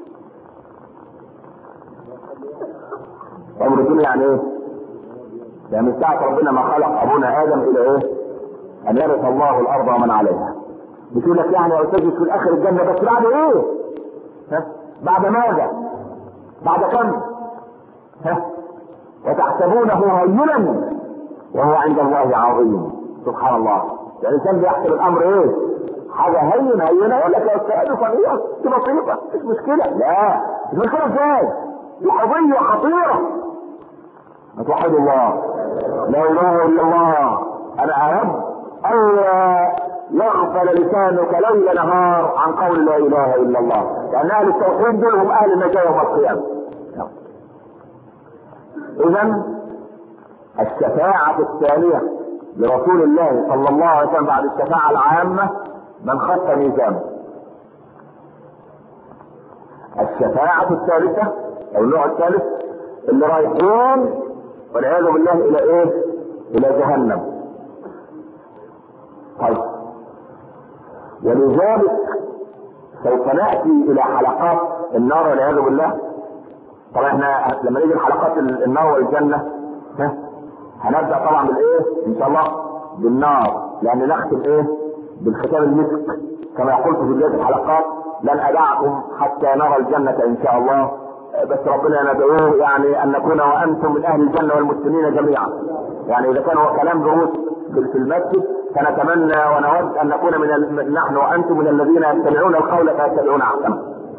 عمر الدنيا يعني ايه؟ يعني من ساعة ربنا ما خلق أبونا آدم إلى إيه؟ أن يرث الله الأرض ومن عليها. بتقول لك يعني يا أستاذ في الآخر الجنة بس بعد إيه؟ ها؟ بعد ماذا؟ بعد كم؟ ها؟ وتحسبونه هينا وهو عند الله عظيم سبحان الله يعني الانسان بيحسب الامر ايه حاجه هينه هينه يقول لك يا استاذ صغيره دي بسيطه مش مشكله لا مش مشكله ازاي دي قضيه خطيره ما توحد الله لا اله الا الله انا اهم الا يغفل لسانك ليل نهار عن قول لا اله الا الله لان اهل التوحيد دول هم اهل النجاه يوم القيامه اذا الشفاعة الثانية لرسول الله صلى الله عليه وسلم بعد الشفاعة العامة من خط ميزانه الشفاعة الثالثة او النوع الثالث اللي رايحين والعياذ بالله الى ايه الى جهنم طيب ولذلك سوف ناتي الى حلقات النار والعياذ بالله طبعا احنا لما نيجي لحلقات النار والجنه ها هنبدا طبعا بالايه ان شاء الله بالنار لان نختم ايه بالختام المسك كما قلت في بدايه الحلقات لن ادعكم حتى نرى الجنه ان شاء الله بس ربنا ندعوه يعني ان نكون وانتم من اهل الجنه والمسلمين جميعا يعني اذا كان هو كلام دروس في المسجد فنتمنى ونود ان نكون من ال... نحن وانتم من الذين يستمعون القول فيتبعون احسنه.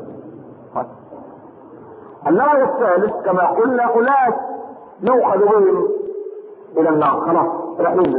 النوع الثالث كما قلنا اناس يؤخذ بهم الى النار خلاص رايحين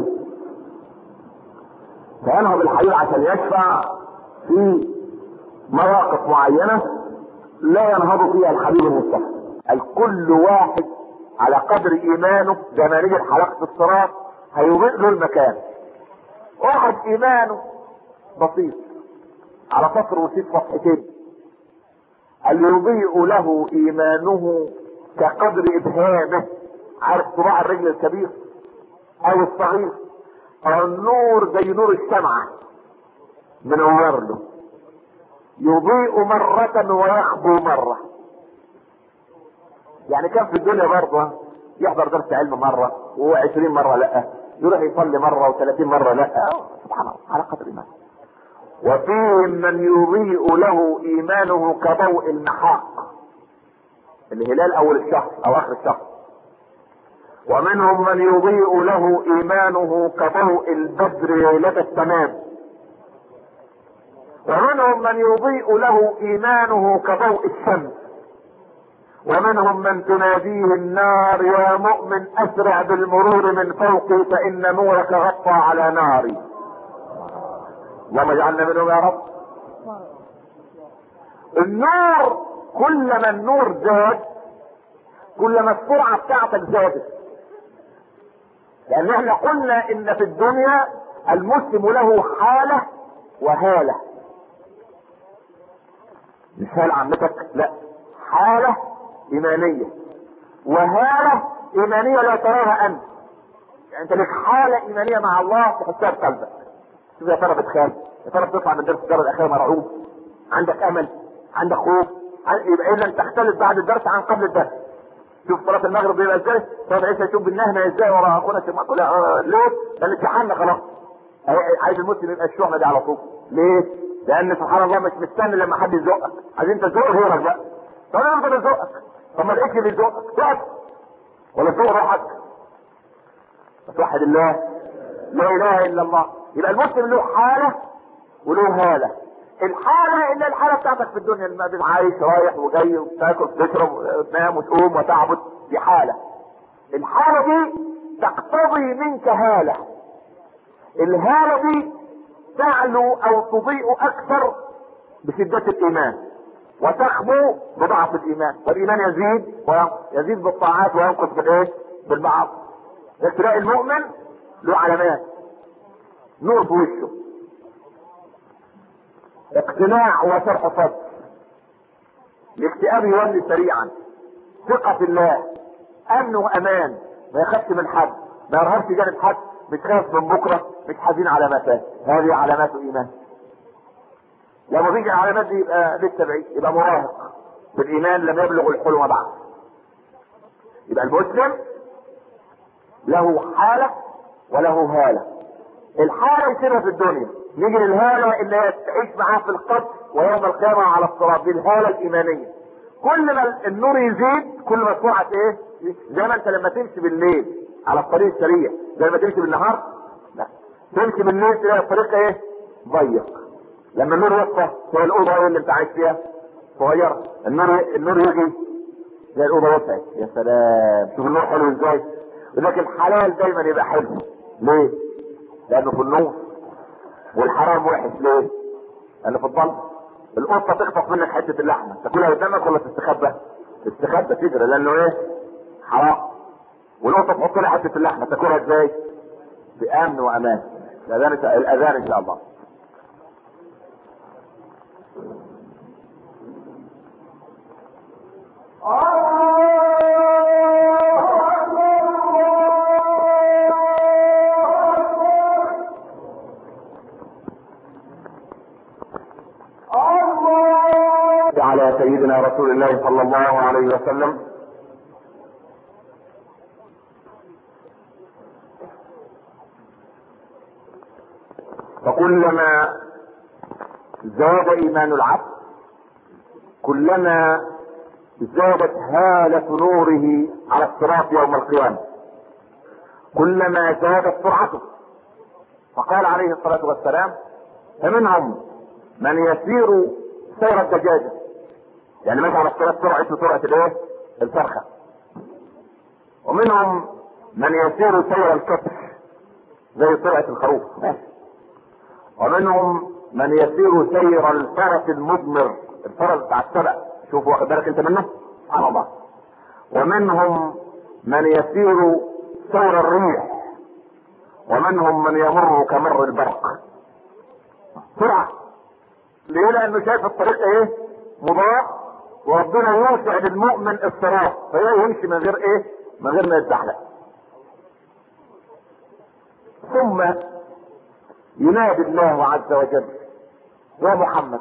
فينهض الحبيب عشان يشفع في مواقف معينه لا ينهض فيها الحبيب المصطفى اي كل واحد على قدر ايمانه زي ما نيجي حلقه الصراط هيضيء له المكان واحد ايمانه بسيط على سطر وسيط صفحتين اللي يضيء له ايمانه كقدر ابهامه عارف صباع الرجل الكبير او الصغير او النور زي نور الشمعة منور له يضيء مرة ويخبو مرة يعني كان في الدنيا برضه يحضر درس علم مرة وهو عشرين مرة لا يروح يصلي مرة وثلاثين مرة لا سبحان الله على قدر إيمانه وفيهم من يضيء له إيمانه كضوء المحاق الهلال أول الشهر أو آخر الشهر ومنهم من يضيء له إيمانه كضوء البدر ليلة التمام ومنهم من يضيء له إيمانه كضوء الشمس ومنهم من تناديه النار يا مؤمن اسرع بالمرور من فوقي فان نورك غطى على ناري اللهم اجعلنا منهم يا رب النور كلما النور زاد كلما السرعة بتاعتك زادت لان احنا قلنا ان في الدنيا المسلم له حالة وهالة مش هالة عمتك لا حالة ايمانية وهالة ايمانية لا تراها انت يعني انت لك حالة ايمانية مع الله تحسها بقلبك شوف يا ترى بتخاف يا ترى بتطلع من درس الدار الاخير مرعوب عندك امل عندك خوف يبقى اذا تختلف بعد الدرس عن قبل الدرس شوف صلاة المغرب بيبقى ازاي صلاة العشاء شوف بالنهمة ازاي ورا اخونا شوف كلها ليه؟ لان اتحلنا خلاص عايز المسلم يبقى الشحنة دي على طول ليه؟ لان سبحان الله مش مستني لما حد يزقك عايز انت تزق غيرك بقى طب انا افضل ازقك طب ما لقيتش اللي يزقك تقف ولا تزق روحك توحد الله لا اله الا الله يبقى المسلم له حالة وله هالة الحالة الا الحالة بتاعتك في الدنيا اللي عايش رايح وجاي وتاكل وتشرب وتنام وتقوم وتعبد دي حالة الحالة دي تقتضي منك هالة الهالة دي تعلو او تضيء اكثر بشدة الايمان وتخبو بضعف الايمان والايمان يزيد وينقص يزيد بالطاعات وينقص بالايه بالمعاصي تلاقي المؤمن له علامات نور في وشه اقتناع وشرح صدر الاكتئاب يولي سريعا ثقة في الله امن وامان ما يخافش من حد ما يرهبش جانب حد مش خايف من بكرة مش حزين على ما فات هذه علامات ايمان لما تيجي العلامات دي يبقى لسه بعيد يبقى مراهق بالايمان لم يبلغ الحلم بعد يبقى المسلم له حالة وله هالة الحالة يصيرها في الدنيا نيجي للهالة اللي هي تعيش معاه في القبر ويوم القيامة على الصراط دي الهالة الإيمانية كل ما النور يزيد كل ما سرعة ايه زي ما انت لما تمشي بالليل على الطريق السريع زي ما تمشي بالنهار لا تمشي بالليل تلاقي الطريق ايه ضيق لما النور يطفى هي الأوضة ايه اللي انت عايش فيها صغيرة النور النور يجي زي الأوضة وسعت يا سلام شوف النور حلو ازاي لكن الحلال دايما يبقى حلو ليه؟ لأنه في النور والحرام وحش ليه؟ لأنه في الظلم القطة تخطف منك حتة اللحمة تاكلها قدامك ولا تستخبى؟ تستخبى تجري لأنه ايه؟ حرام والقطة تحط لها حتة اللحمة تاكلها ازاي؟ بأمن وأمان الأذان الأذان إن شاء الله على سيدنا رسول الله صلى الله عليه وسلم فكلما زاد ايمان العبد كلما زادت هالة نوره على الصراط يوم القيامة كلما زادت سرعته فقال عليه الصلاة والسلام فمنهم من يسير سير الدجاجة يعني ماشي على الصراط سرعة سرعة الايه؟ الفرخة ومنهم من يسير سير الكبش زي سرعة الخروف ماشي ومنهم من يسير سير الفرس المضمر الفرس بتاع السبع شوف واخد بالك انت منه سبحان الله ومنهم من يسير سير الريح ومنهم من يمر كمر البرق سرعة ليه لانه شايف الطريق ايه مضاء وربنا يوسع للمؤمن الصراط فهو يمشي من غير ايه من غير ما يتزحلق ثم ينادي الله عز وجل يا محمد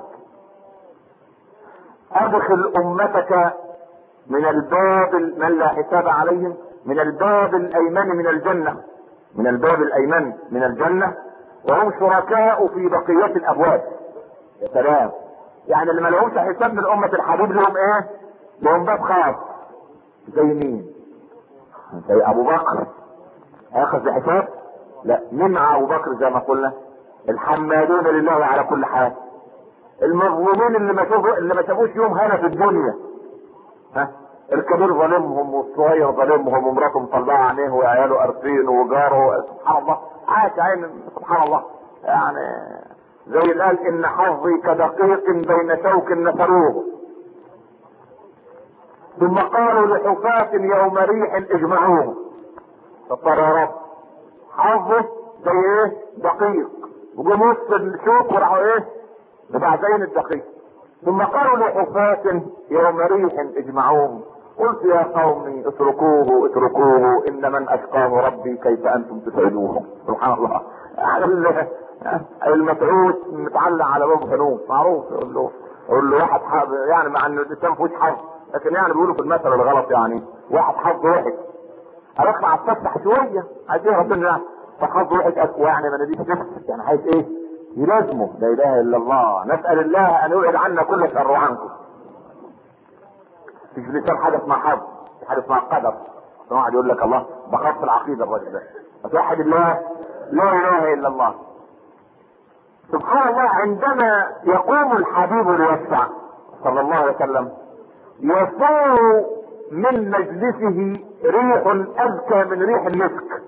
ادخل امتك من الباب من لا حساب عليهم من الباب الايمن من الجنة من الباب الايمن من الجنة وهم شركاء في بقية الابواب يا سلام يعني اللي ما لهمش حساب من امة الحبيب لهم ايه لهم باب خاص زي مين زي ابو بكر هياخذ بحساب لا مين مع ابو بكر زي ما قلنا الحمادون لله على كل حال المظلومين اللي ما شافوا اللي ما شافوش يوم هنا في الدنيا ها الكبير ظالمهم والصغير ظالمهم ومراته مطلعه عينيه وعياله قارفين وجاره سبحان الله عاش عين سبحان الله يعني زي اللي قال ان حظي كدقيق بين شوك نثروه ثم قالوا لحفاة يوم ريح اجمعوه فقال يا رب حظه زي ايه دقيق وجم وسط الشوك وراحوا ايه ببعدين الدقيق ثم قالوا لحفاة يوم ريح اجمعوهم قلت يا قومي اتركوه اتركوه ان من اشقاه ربي كيف انتم تسعدوه سبحان الله المتعوس متعلق على باب خنوم معروف يقول له يقول له واحد حظ يعني مع ان الانسان فيهوش حظ لكن يعني بيقولوا في المثل الغلط يعني واحد حظ وحش ارفع اتفتح شويه عايز ايه ربنا يعني فحظ وحش اقوى يعني ما نديش نفسك يعني عايز ايه يلازمه لا اله الا الله نسال الله ان يبعد عنا كل شر عنكم في لسان حاجه اسمها حظ حاجه اسمها قدر واحد يقول لك الله بخاف العقيده الراجل ده فتوحد الله لا اله الا الله سبحان الله عندما يقوم الحبيب ليشفع صلى الله عليه وسلم يصور من مجلسه ريح اذكى من ريح المسك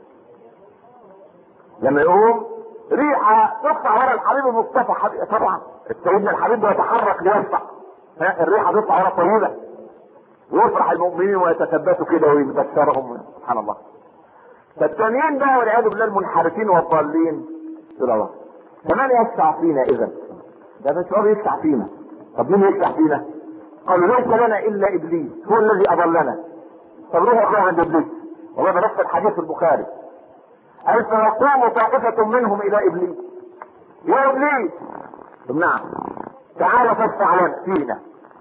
لما يقوم ريحة تطلع ورا الحبيب المصطفى حبيب طبعا سيدنا الحبيب بيتحرك ليشفع ها الريحة تطلع ورا طويلة ويفرح المؤمنين ويتثبتوا كده ويبشرهم سبحان الله فالتانيين بقى والعياذ بالله المنحرفين والضالين يقول الله فمن يشفع فينا اذا ده مش هو يشفع فينا طب مين يشفع فينا قالوا ليس لنا الا ابليس هو الذي اضلنا طب روحوا اخوة عند ابليس والله ده نفس الحديث في البخاري قال فيقوم طائفة منهم الى ابليس يا ابليس طب نعم تعال فاشفع لنا فينا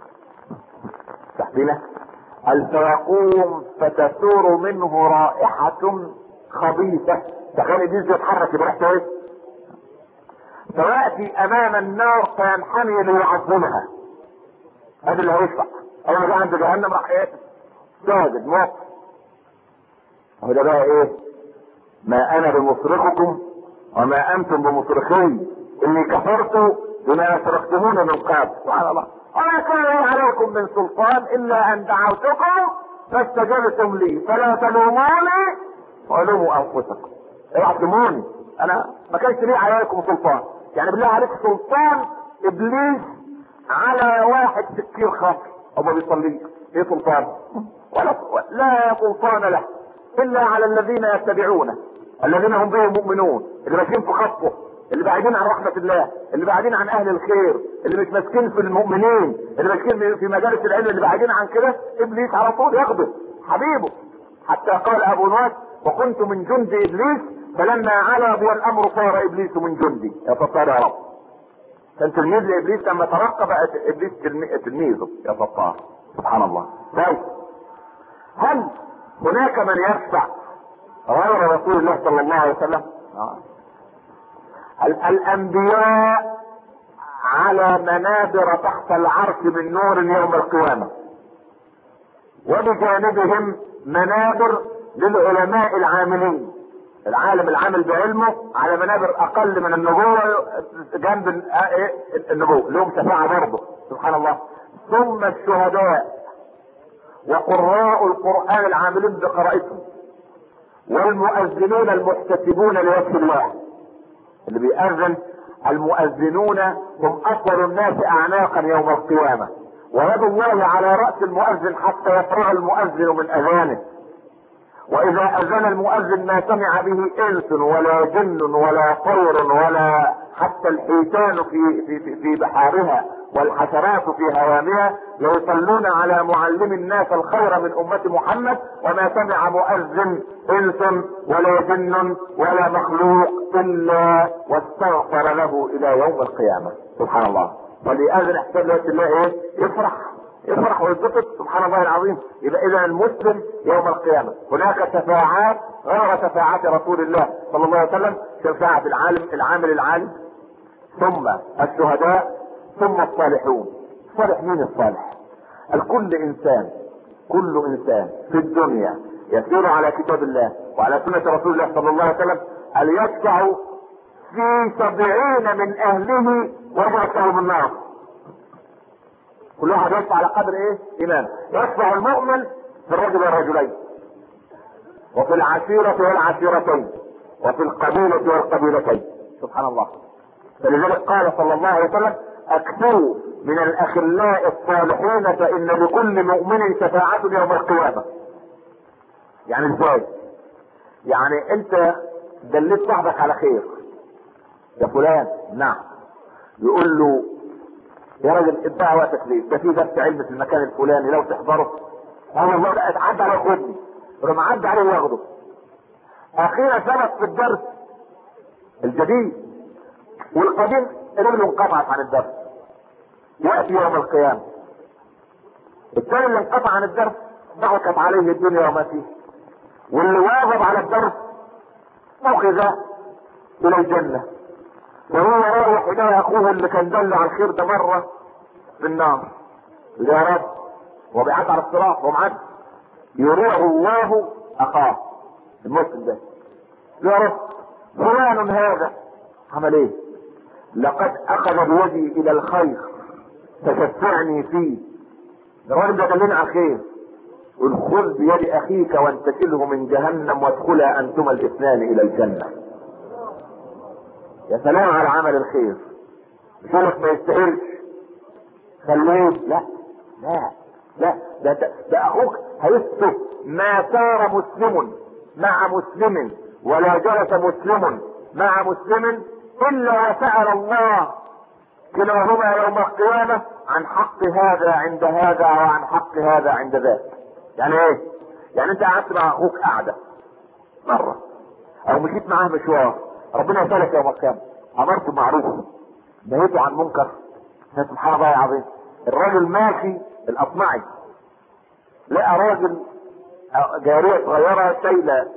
فينا قال فيقوم فتثور منه رائحة خبيثة تخيل ابليس يتحرك بريحته ايه فيأتي امام النار فينحني ليعظمها هذا اللي هيشفع اول ما جه عند جهنم راح ايه ساجد موقف هو ده بقى ايه ما انا بمصرخكم وما انتم بمصرخي اني كفرت بما اشركتمون من قبل سبحان الله وما كان لي عليكم من سلطان الا ان دعوتكم فاستجبتم لي فلا تلوموني ولوموا انفسكم اوعى تلوموني انا ما كانش لي عليكم سلطان يعني بالله عليك سلطان ابليس على واحد سكير خمر او ما بيصليش ايه سلطان ولا لا سلطان له الا على الذين يتبعونه الذين هم به مؤمنون اللي ماشيين في خطه اللي بعيدين عن رحمة الله اللي بعيدين عن اهل الخير اللي مش ماسكين في المؤمنين اللي ماسكين في مجالس العلم اللي بعيدين عن كده ابليس على طول ياخده حبيبه حتى قال ابو نواس وكنت من جند ابليس فلما علا بي الامر صار ابليس من جندي يا ستار يا رب كان تلميذ لابليس لما ترقى بقى ابليس تلميذه يا ستار سبحان الله طيب هل هناك من يشفع غير رسول الله صلى الله عليه وسلم آه. ال- الانبياء على منابر تحت العرش من نور يوم القيامة وبجانبهم منابر للعلماء العاملين العالم العامل بعلمه على منابر اقل من النبوة جنب ال- آه إيه؟ النبوة لهم شفاعة برضه سبحان الله ثم الشهداء وقراء القرآن العاملين بقراءتهم والمؤذنون المحتسبون لوجه الله اللي بيأذن المؤذنون هم أطول الناس أعناقا يوم القيامة ويد الله على رأس المؤذن حتى يفرغ المؤذن من أذانه وإذا أذن المؤذن ما سمع به إنس ولا جن ولا طير ولا حتى الحيتان في في في, في بحارها والحشرات في هوامها ليصلون على معلم الناس الخير من أمة محمد وما سمع مؤذن إنس ولا جن ولا مخلوق إلا واستغفر له إلى يوم القيامة سبحان الله فليأذن احسن له الله إيه يفرح يفرح ويتبسط سبحان الله العظيم يبقى اذا المسلم يوم القيامه هناك شفاعات غير شفاعات رسول الله صلى الله عليه وسلم شفاعه العالم العامل العالم ثم الشهداء ثم الصالحون صالح مين الصالح الكل انسان كل انسان في الدنيا يسير على كتاب الله وعلى سنه رسول الله صلى الله عليه وسلم ان يشفع في سبعين من اهله ويبعثهم النار كل واحد يشفع على قدر ايه ايمان يشفع المؤمن في الرجل والرجلين وفي العشيرة والعشيرتين وفي القبيلة والقبيلتين سبحان الله فلذلك قال صلى الله عليه وسلم اكثروا من الاخلاء الصالحين فان لكل مؤمن شفاعة يوم القيامة يعني ازاي يعني انت دلت صاحبك على خير يا فلان نعم يقول له يا راجل ادعى وقتك ليه؟ ده في درس علم في المكان الفلاني لو تحضره انا والله ده اتعدى على خدني يروح معدي عليه وياخده اخيرا ثبت في الدرس الجديد والقديم رجله انقطعت عن الدرس ياتي يوم القيامه الثاني اللي انقطع عن الدرس ضحكت عليه الدنيا وما فيه واللي واظب على الدرس اخذ الى الجنه وهو رايح الى اخوه اللي كان دل على الخير ده مره في النار يا رب هو بيعدي على الصراط هو معدي يريع الله اخاه المسلم ده يا رب فلان هذا عمل ايه لقد اخذ بيدي الى الخير تشفعني فيه الراجل ده دلنا على الخير قل خذ بيد اخيك وانتشله من جهنم وادخلا انتما الاثنان الى الجنه يا سلام على عمل الخير شرف ما يستاهلش خليه لا لا لا ده, ده, ده اخوك هيسكت ما سار مسلم مع مسلم ولا جلس مسلم مع مسلم الا وسال الله كلاهما يوم القيامه عن حق هذا عند هذا وعن حق هذا عند ذاك يعني ايه يعني انت قعدت مع اخوك قعده مره او مشيت معاه مشوار ربنا يسألك يوم القيامة امرت بمعروف نهيته عن منكر سبحان الله العظيم الراجل ماشي الاصمعي لقى راجل جارية صغيرة شايلة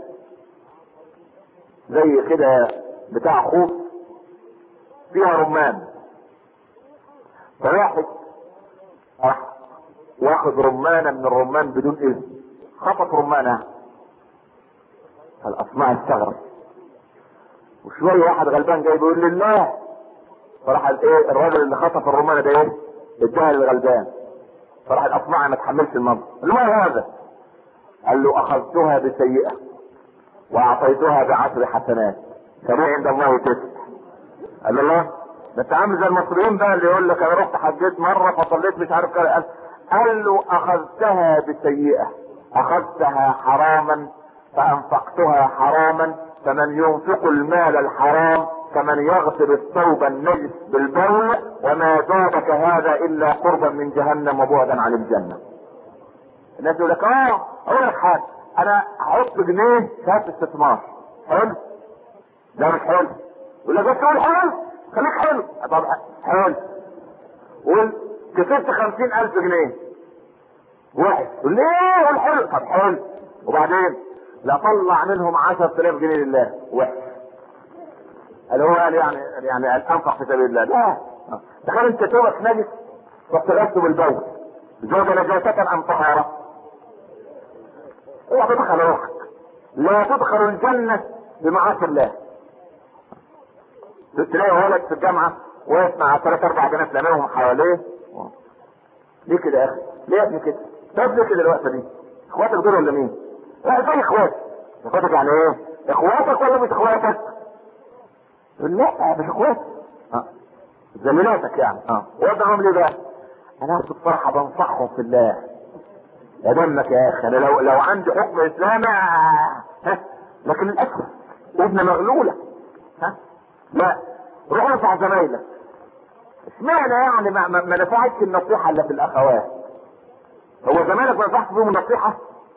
زي كده بتاع خوف فيها رمان فواحد راح واخد رمانة من الرمان بدون اذن خطف رمانة فالاصمعي استغرب وشويه واحد غلبان جاي بيقول لله فراح ايه الراجل اللي خطف الرمانه ده ايه اداها للغلبان فراح الاصمعي ما تحملش المنظر قال له ما هذا قال له اخذتها بسيئه واعطيتها بعشر حسنات فما عند الله تسع قال له الله ده انت عامل زي المصريين بقى اللي يقول لك انا رحت حجيت مره فصليت مش عارف كده قال, قال له اخذتها بسيئه اخذتها حراما فانفقتها حراما فمن ينفق المال الحرام كمن يغسل الثوب النجس بالبول وما زادك هذا الا قربا من جهنم وبعدا عن الجنه. الناس يقول لك اه اقول لك حاجه انا هحط جنيه شهاده استثمار حلو؟ ده مش حلو. يقول لك بس قول حلو خليك حلو طب حلو. قول كسبت خمسين ألف جنيه. واحد يقول ليه قول حلو طب حلو وبعدين لا طلع منهم عشرة آلاف جنيه لله وحش اللي هو قال يعني يعني الانفق في سبيل الله لا تخيل انت توبك نجس واغتسلت بالبول زوج نجاسة ام طهارة اوعى تدخل روحك لا تدخل الجنة بمعاصي الله تلاقي ولد في الجامعة واقف مع ثلاث اربع بنات لماهم حواليه ليه كده يا اخي؟ ليه يا ابني كده؟ طب ليه كده الوقفة دي؟ اخواتك دول ولا مين؟ لا زي اخواتك اخواتك يعني ايه؟ اخواتك ولا مش اخواتك؟ لا مش اخواتك اه زميلاتك يعني اه وضعهم ليه بقى؟ انا بصراحة بنصحهم في الله يا دمك يا اخي انا لو لو عندي حكم اسلامي ها لكن للاسف ابن مغلولة ها لا روح انصح زمايلك اشمعنى يعني ما, ما, ما نفعتش النصيحة اللي في الاخوات هو زمانك ما نفعتش فيهم النصيحة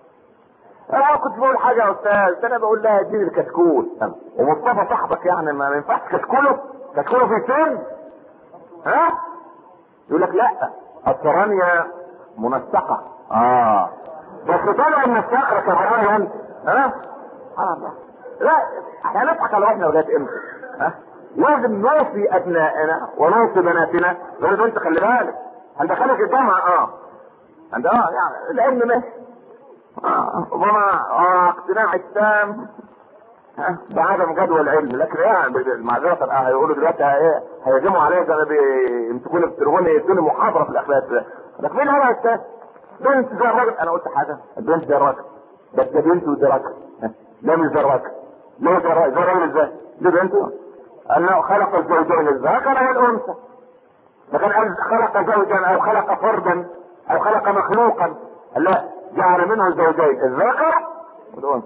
انا كنت بقول حاجة يا استاذ انا بقول لها اديني الكشكول ومصطفى صاحبك يعني ما ينفعش كشكوله كشكوله في سن ها يقول لك لا الثرانية منسقة اه بس طالع من الصخرة كمان انت ها سبحان الله لا احنا نضحك على واحنا ولاد امتى ها لازم نوصي ابنائنا ونوصي بناتنا لازم انت خلي بالك انت دخلك الجامعة اه انت اه يعني العلم ماشي اه ربما اه اقتناع التام ها بعدم جدوى العلم لكن يعني معذرة اه هيقولوا دلوقتي ايه هيهجموا عليا زي ما بيمسكوني بالتليفون يدوني محاضرة في الاخلاق لكن مين هذا يا استاذ؟ بنت زي الراجل انا قلت حاجة البنت زي الراجل بس ده بنت وده راجل لا مش زي الراجل لا زي الراجل زي الراجل ازاي؟ دي بنته انه خلق الزوجين الذكر والانثى لكن قال خلق زوجا او خلق فردا او خلق مخلوقا لا جعل منه الزوجين الذكر والانثى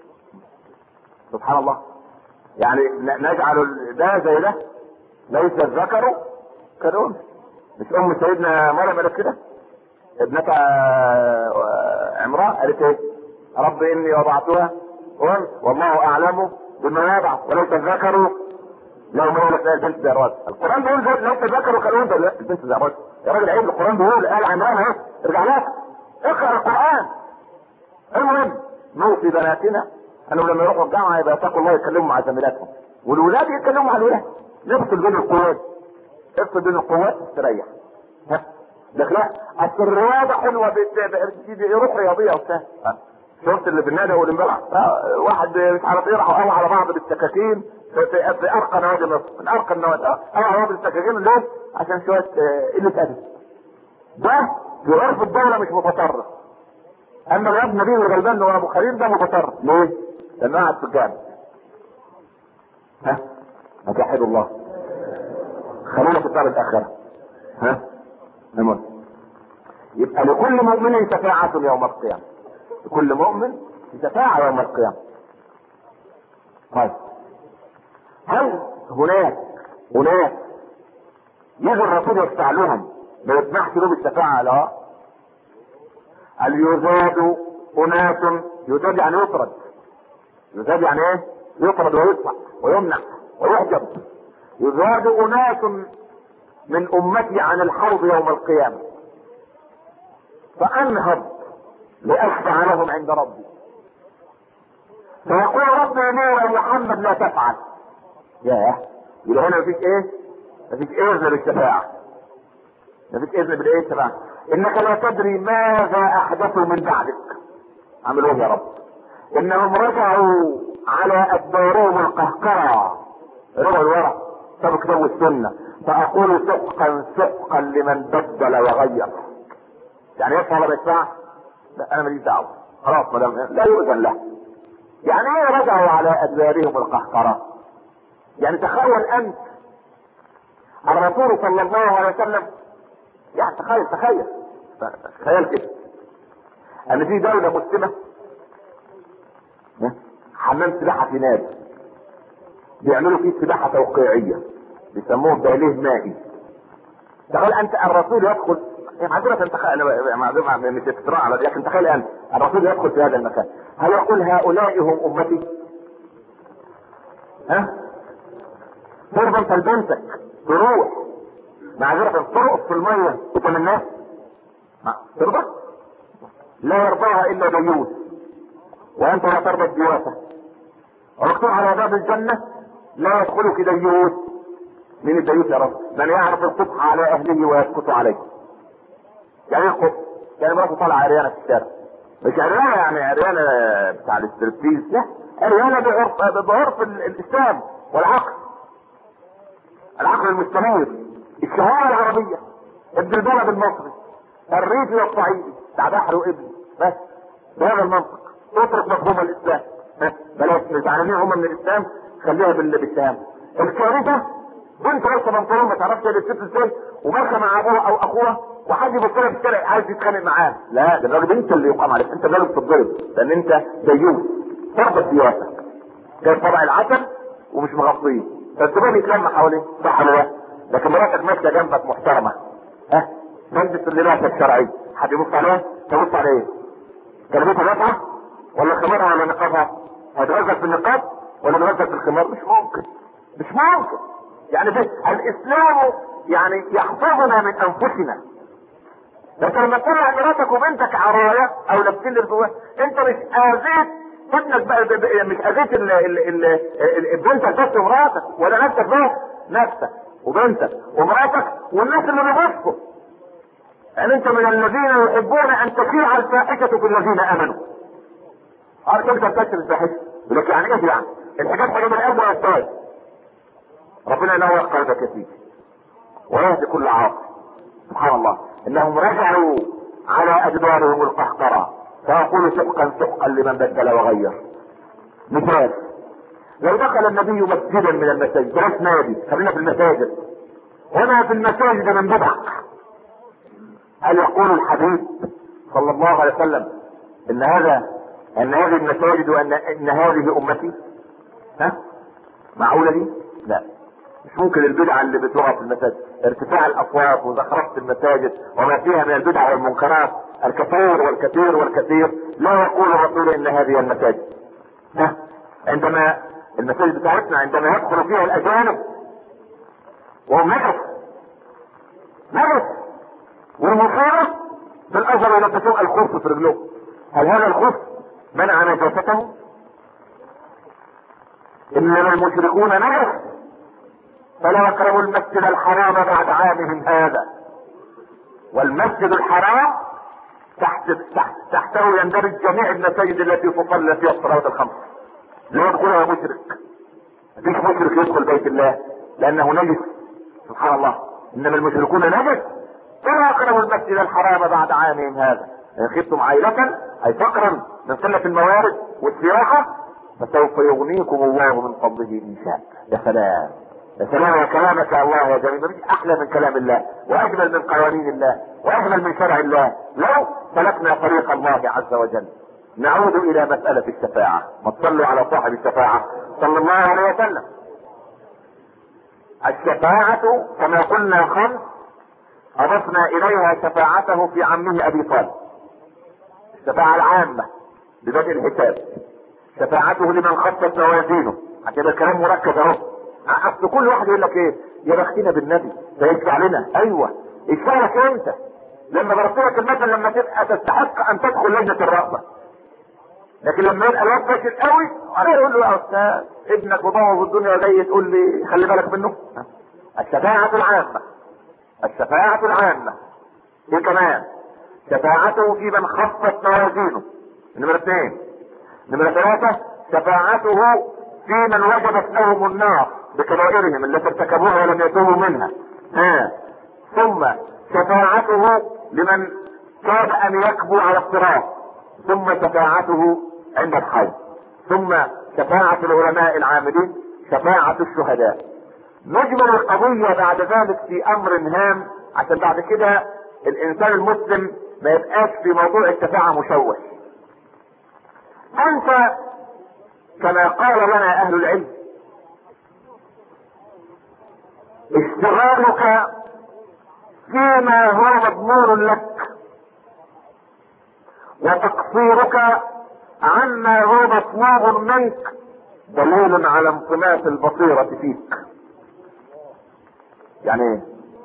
سبحان الله يعني نجعل ده زي ده ليس الذكر كالانثى مش ام سيدنا مريم قالت كده ابنتها عمران قالت ايه رب اني وضعتها انثى والله اعلم بما يضع وليس الذكر لا ما يقول لك البنت زي الراجل القران بيقول ليس الذكر كالانثى لا البنت زي الراجل يا راجل عيب القران بيقول قال عمران ها ارجع لها اقرا القران المهم نوصي بناتنا انه لما يروحوا الجامعه يبقى يتقوا الله يتكلموا مع زميلاتهم والولاد يتكلموا مع الولاد نفصل بين القوات افصل بين القوات تستريح ها لكن لا اصل الرياضه حلوه يروح رياضيه وبتاع شفت اللي بالنادي اول امبارح واحد مش عارف ايه راحوا قاموا على بعض بالسكاكين في, في, في ارقى نوادي مصر من ارقى النوادي قاموا على بعض بالسكاكين ليه؟ عشان شويه قله ادب ده في عرف الدوله مش متطرف اما الواد نبيه الغلبان وابو خليل ده متطرف ليه؟ لانه قاعد في الجامع ها مجاحد الله خلونا في الدار الاخره ها المهم يبقى لكل مؤمن شفاعة يوم القيامة لكل مؤمن شفاعة يوم القيامة طيب هل هناك هناك يجي الرسول يشفع لهم ما يسمحش لهم الشفاعة لا هل يزاد أناس يزاد يعني يطرد يزاد يعني ايه؟ يطرد ويدفع ويمنع ويحجب يزاد أناس من أمتي عن الحوض يوم القيامة فأنهض لأشفع لهم عند ربي فيقول ربي ليه يا محمد لا تفعل ياه يبقى هنا مفيش ايه مفيش اذن بالشفاعة مفيش اذن بالايه الشفاعة انك لا تدري ماذا احدثوا من بعدك عملوا يا رب انهم رجعوا على ادبارهم القهقرة رجعوا الورع سابوا كتاب السنة فاقول سحقا سحقا لمن بدل وغير يعني يدفع ولا ما يدفع؟ لا انا ماليش دعوه خلاص ما دام لا يؤذن له يعني ايه رجعوا على ادبارهم القهقرة يعني تخيل انت الرسول صلى الله عليه وسلم يعني تخيل تخيل تخيل كده ان في دولة مسلمة حمام سباحة في نادي بيعملوا فيه سباحة توقيعية بيسموه باليه مائي تخيل انت الرسول يدخل معذرة انت معذرة مش افتراء لكن تخيل انت الرسول يدخل في هذا المكان هل يقول هؤلاء هم امتي؟ ها؟ ترضى انت لبنتك تروح معذرة ترقص في المية قدام الناس ترضى؟ لا يرضاها الا ديوث وانت لا ترضى الديوثة ومكتوب على باب الجنة لا يدخلك ديوث من الديوث يا رب من يعرف القبح على اهله ويسكت عليه يعني ايه القبح يعني مراته طالعه عريانه في الشارع مش عريانه يعني عريانه بتاع الاسترتيز لا عريانه بعرف بعرف ال- الاسلام والعقل العقل المستنير الشهامه العربيه ابن البلد المصري الريفي والصعيدي بتاع بحر وابن بس بهذا المنطق اترك مفهوم الاسلام ها؟ بلاش متعلمين هم من الاسلام خليها بال- بالشهامه الكارثه بنت لسه بنطلون ما تعرفش هي بتشوف ازاي وماشيه مع ابوها او اخوها وحد يبص لها في الشارع عايز يتخانق معاه لا ده الراجل انت اللي يقام عليك انت اللي لازم تتضرب لان انت ديوث فرض سياسه كان طبع العسل ومش مغطيه فالشباب يتلم حواليه صح ولا لا؟ لكن مراتك ماشيه جنبك محترمه ها تلبس اللباس الشرعي حد يبص عليها تبص على ايه؟ كلمتها نافعه ولا خمارها ولا نقابها؟ هتغزل في النقاب ولا تغزل في الخمار؟ مش ممكن مش ممكن يعني ده الاسلام يعني يحفظنا من انفسنا لكن لما تطلع مراتك وبنتك عرايه او لابسين اللي جواه انت مش اذيت ابنك بقى ب- ب- مش اذيت ال- ال- ال- ال- بنتك بس ومراتك ولا نفسك بس نفسك وبنتك ومراتك والناس اللي بيبصوا يعني انت من الذين يحبون ان تشيع الفاحشه في الذين امنوا عارف انت بتكتب الفاحشه يقول لك يعني ايه يعني الحاجات حاجه من الاب والطايف ربنا ينور قلبك يا سيدي ويهدي كل عاصي سبحان الله انهم رجعوا على ادبارهم القهقرة فيقول سحقا سحقا لمن بدل وغير مثال لو دخل النبي مسجدا من المساجد بلاش نادي خلينا في المساجد وما في المساجد من بدع هل يقول الحبيب صلى الله عليه وسلم ان هذا ان هذه المساجد وان ان هذه امتي ها معقوله دي؟ لا مش ممكن البدعة اللي بتقع في المساجد ارتفاع الاصوات وزخرفة المساجد وما فيها من البدع والمنكرات الكثير والكثير والكثير لا يقول الرسول ان هذه المساجد ها عندما المساجد بتاعتنا عندما يدخل فيها الاجانب وهم نجس نجس والمصيبة في الازهر يلبسون الخف في رجلهم هل هذا الخف منع نجاسته؟ انما المشركون نجس فلا يقربوا المسجد الحرام بعد عامهم هذا والمسجد الحرام تحت تحت تحته يندرج جميع المساجد التي تصلى فيها الصلوات الخمس لا يدخلها مشرك مفيش مشرك يدخل بيت الله لانه نجس سبحان الله انما المشركون نجس فلا يقربوا المسجد الحرام بعد عامهم هذا ان خفتم عائلة اي فقرا من قلة الموارد والسياحة فسوف يغنيكم الله من فضله ان شاء يا سلام يا سلام يا كلامك يا الله يا جميل مفيش احلى من كلام الله واجمل من قوانين الله واجمل من شرع الله لو سلكنا طريق الله عز وجل نعود الى مسألة الشفاعة ما تصلوا على صاحب الشفاعة صلى الله عليه وسلم الشفاعة كما قلنا خمس اضفنا اليها شفاعته في عمه ابي طالب الشفاعة العامة ببدء الحساب شفاعته لمن خفت موازينه عشان الكلام مركز اهو اصل كل واحد يقول لك ايه يا بختنا بالنبي ده يشفع لنا ايوه يشفع لك انت لما ضربت لك المثل لما تبقى تستحق ان تدخل لجنه الرأفه لكن لما يبقى الواد فاشل قوي انا يقول له يا استاذ ابنك مبوظ الدنيا جاي تقول لي خلي بالك منه الشفاعة العامة الشفاعة العامة ايه كمان شفاعته في من خفت موازينه نمرة اثنين نمرة ثلاثة شفاعته في من وجبت لهم النار بكبائرهم التي ارتكبوها ولم يتوبوا منها ها ثم شفاعته لمن كاد ان يكبو على الصراط ثم شفاعته عند الحي ثم شفاعة العلماء العاملين شفاعة الشهداء نجمل القضية بعد ذلك في امر هام عشان بعد كده الانسان المسلم ما يبقاش في موضوع الشفاعة مشوش انت كما قال لنا اهل العلم اشتغالك فيما هو مضمون لك وتقصيرك عما هو مطلوب منك دليل على انطماس البصيرة فيك يعني ايه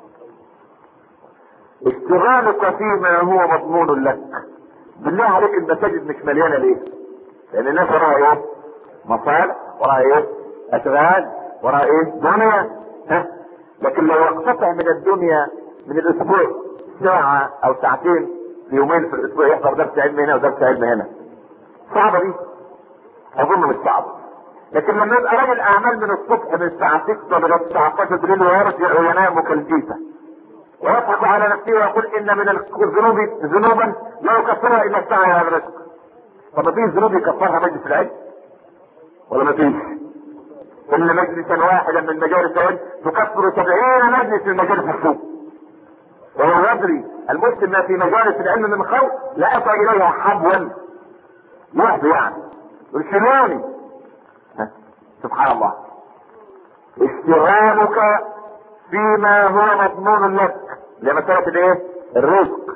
اشتغالك فيما هو مضمون لك بالله عليك المساجد مش مليانة ليه لان الناس وراها ايه مصالح وراها ايه اشغال وراء ايه دنيا ها لكن لو اقتطع من الدنيا من الاسبوع ساعة او ساعتين في يومين في الاسبوع يحضر درس علم هنا ودرس علم هنا صعبة دي اظن مش صعبة لكن لما يبقى راجل اعمال من الصبح من الساعة 6 لغاية الساعة 11 بالليل ويرجع وينام كالجيفة ويضحك على نفسه ويقول ان من الذنوب ذنوبا لا يكفرها الا الساعة يا الرزق طب ما فيش ذنوب يكفرها مجلس العلم ولا ما فيش ان مجلسا واحدا من مجالس العلم تكفر سبعين مجلس من مجالس السوق وهو يدري المسلم ما في مجالس العلم من خوف لا اتى اليها حبوا وحده يعني يرسلوني سبحان الله اشتغالك فيما هو مضمون لك لمسألة الايه الرزق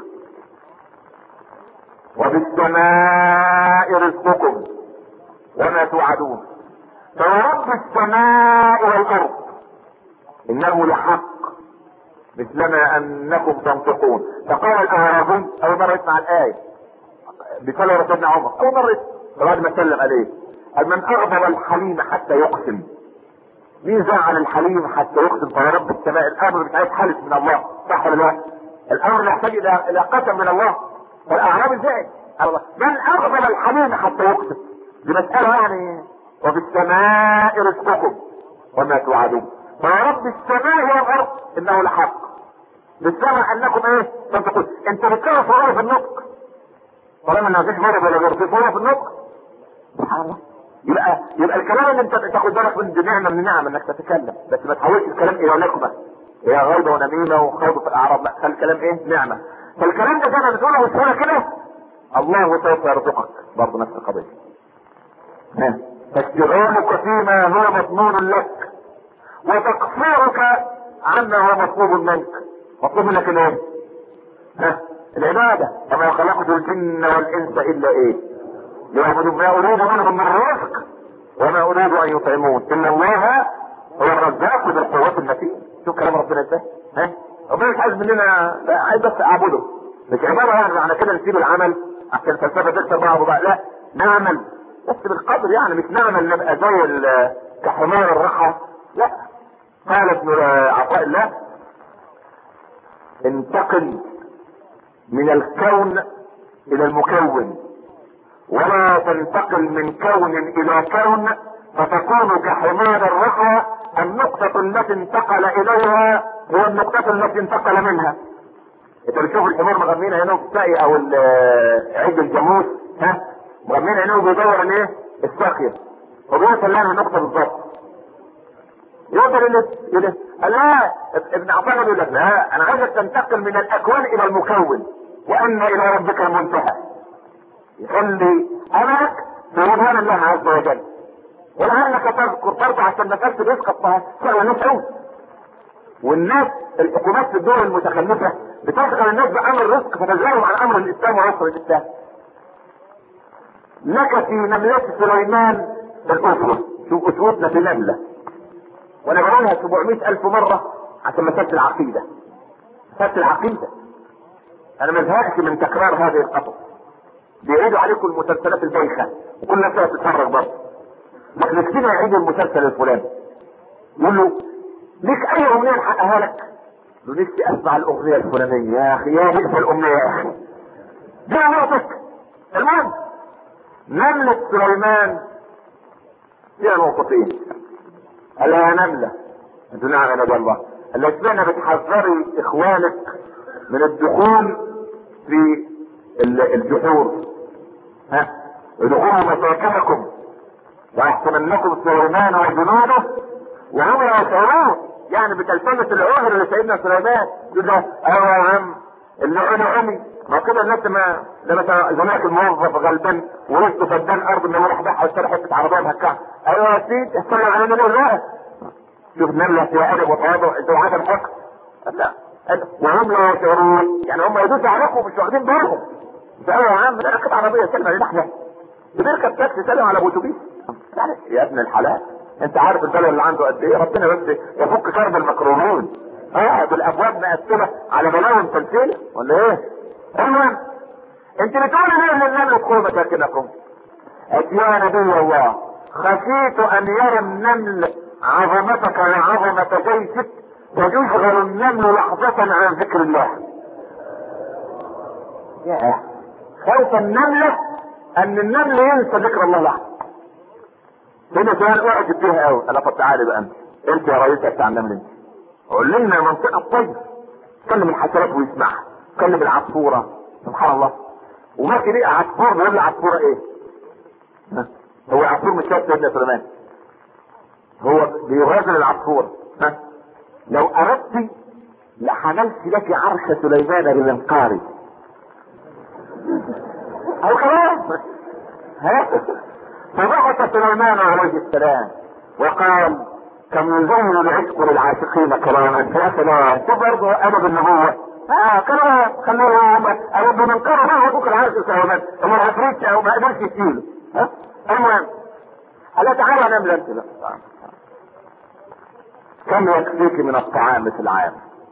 وبالسماء رزقكم وما توعدون فورب السماء والارض انه لحق مثلما انكم تنطقون فقال الاعرابي اول مره يسمع الايه بسال سيدنا عمر اول مره بعد ما سلم عليه قال من اغضب الحليم حتى يقسم مين زعل الحليم حتى يقسم فرب السماء الامر مش عايز حلف من الله صح ولا لا؟ الامر يحتاج الى الى قسم من الله فالاعرابي زعل الله من اغضب الحليم حتى يقسم دي مساله يعني وبالسماء رزقكم وما توعدون فرب السماء والارض انه لحق بالسماء انكم ايه تنطقون انت بتكلم في في النطق طالما ما فيش غرب ولا غير في في النطق سبحان الله يبقى يبقى الكلام اللي انت تاخد بالك من دي نعمه من النعم انك تتكلم بس ما تحولش الكلام الى نقمه هي غيبه ونميمه وخوض في الاعراض لا فالكلام ايه نعمه فالكلام ده زي ما بتقوله بسهوله كده الله سوف يرزقك برضه نفس القضيه ها فاشتغالك فيما هو مضمون لك وتقصيرك عما هو مطلوب منك مطلوب منك الايه؟ ها العبادة وما خلقت الجن والانس الا ايه؟ ليعبدوا ما اريد منهم من رزق وما اريد ان يطعمون ان الله هو الرزاق ذو القوة المتين شوف كلام ربنا ازاي؟ ها؟ ربنا مش عايز مننا لا عايز بس اعبده مش عبارة يعني معنى كده نسيب العمل عشان الفلسفة تكسر بعض بقى لا نعمل بس بالقدر يعني مش نعمل نبقى زي كحمار الرحى لا قال ابن عطاء الله انتقل من الكون الى المكون ولا تنتقل من كون الى كون فتكون كحمار الرحى النقطة التي انتقل اليها هي النقطة التي انتقل منها انت بتشوف الحمار مغمين عينه في السقي او عيد الجاموس ها مغمين عينه بيدور الايه الساقية وبيوصل لها النقطة بالظبط يقدر يلف يلف لا ابن عطاء يقول لك لا انا عايزك تنتقل من الاكوان الى المكون وان الى ربك المنتهى يخلي املك في رضوان الله عز وجل ولعلك تذكر برضه عشان نفس رزقك سوى الناس قوي والناس الحكومات في الدول المتخلفه بتشغل الناس بامر الرزق فتشغلهم عن امر الاسلام ونصر الاسلام لك في نملة سليمان الاسره شوف اسرتنا في نمله وانا بقولها 700 الف مرة عشان مسألة العقيدة مسألة العقيدة انا ما زهقت من تكرار هذه القصص بيعيدوا عليكم المسلسلات البايخة وكل الناس تتفرج برضه لكن نفسنا يعيدوا المسلسل الفلاني يقول له ليك اي اغنية نحققها لك يقول نفسي اسمع الاغنية الفلانية يا اخي يا نفس الامنية يا اخي دي نقطتك المهم نملة سليمان فيها نقطتين قال لها يا نملة انت نعم يا نبي الله قال لها اشمعنى بتحذري اخوانك من الدخول في الجحور ها ادخلوا مساكنكم ويحتملكم سليمان وجنوده وهم لا يشعرون يعني بتلتمس العذر لسيدنا سليمان يقول له ايوه يا عم اللي عمي عمي ما كده الناس ما لما زمانك الموظف غلبان ورزقه فدان ارض من راح بقى واشترى حته عربيه مهكعه ايوه يا سيدي استنى علينا من الرأس شوف نملة فيها ادب وتواضع انت وعدم حق لا وهم لا يشعرون يعني هم يدوسوا عليكم مش واخدين بالهم مش ايوه يا عم ده ركب عربيه سلم علينا احنا بنركب تاكسي سلم على ابو اتوبيس يعني يا ابن الحلال انت عارف البلد اللي عنده قد ايه ربنا بس يفك كرب المكروهين اه بالابواب مقسمه على ملايين تمثيل ولا ايه؟ المهم انت بتقول ليه ان النمل ادخلوا مساكنكم؟ يا نبي الله خشيت ان يرى النمل عظمتك وعظمة جيشك ويشغل النمل لحظة عن ذكر الله يا خوف النملة ان النمل ينسى ذكر الله لحظة هنا سؤال اعجب بيها قوي انا طب تعالي بقى انت انت يا رئيسة بتاع النمل انت قول لنا منطقة طيب كلم الحشرات ويسمعها كلم العصفورة سبحان الله وما ليه عصفور بيقول لي عصفورة ايه ها؟ هو عصفور مش شايف سيدنا سليمان هو بيغازل العصفور ها لو اردت لحملت لك عرش سليمان بمنقاري او خلاص ها فبعث سليمان عليه السلام وقال كم يزين العشق للعاشقين كراما يا سلام شوف برضه ادب النبوه اه كلام خلوه انا بمنقره هو ابوك العرش سليمان وما عفريتش او ما قدرش يشيله ها المهم الا تعالى نملة انت بقى كم يكفيك من الطعام في العام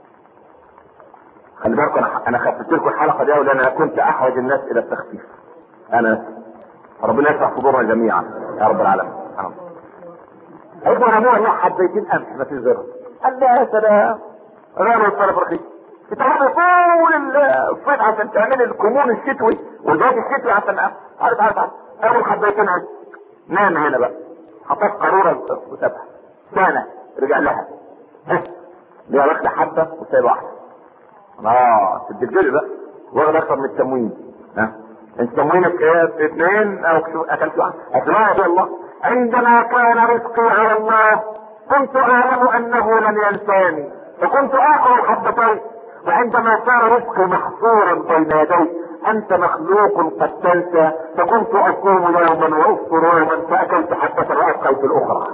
خلي بالكم انا انا خففت لكم الحلقه دي لان انا كنت احوج الناس الى التخفيف انا ربنا يشرح صدورنا جميعا يا رب العالمين ابن ابوه لا حبيتين امس ما في زر قال لي يا سلام غير الطرف رخيص تتعبوا طول الصيف عشان تعمل الكمون الشتوي والباقي الشتوي عشان عارف عارف عارف اول حبيتين عارف نام هنا بقى حطيت قارورة وسابها سنة رجع لها ها ليها واخدة حبة وسايب واحدة اه تدجلي بقى واخد اكتر من التموين ها انت تموينك ايه اثنين او اكلت واحد اسمع يا الله عندما كان رزقي على الله كنت اعلم انه لن ينساني فكنت اخر الحبتين وعندما كان رزقي محصورا بين يدي انت مخلوق قد تنسى فكنت اصوم يوما وافطر يوما فاكلت حبة وابقيت الاخرى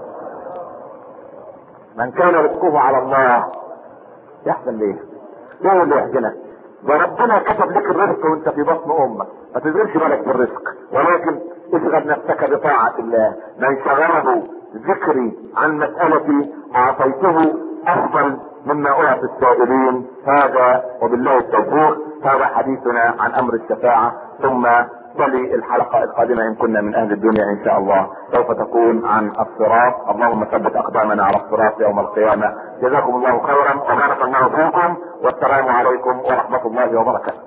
من كان رزقه على الله يحزن ليه؟ ليه اللي يحزنك؟ ده ربنا كتب لك الرزق وانت في بطن امك ما تشغلش بالك بالرزق ولكن اشغل نفسك بطاعة الله من شغله ذكري عن مسألتي اعطيته افضل مما اعطي السائلين هذا وبالله التوفيق هذا حديثنا عن امر الشفاعة ثم تلي الحلقة القادمة ان كنا من اهل الدنيا ان شاء الله سوف تكون عن الصراط اللهم ثبت اقدامنا على الصراط يوم القيامة جزاكم الله خيرا وبارك الله فيكم والسلام عليكم ورحمة الله وبركاته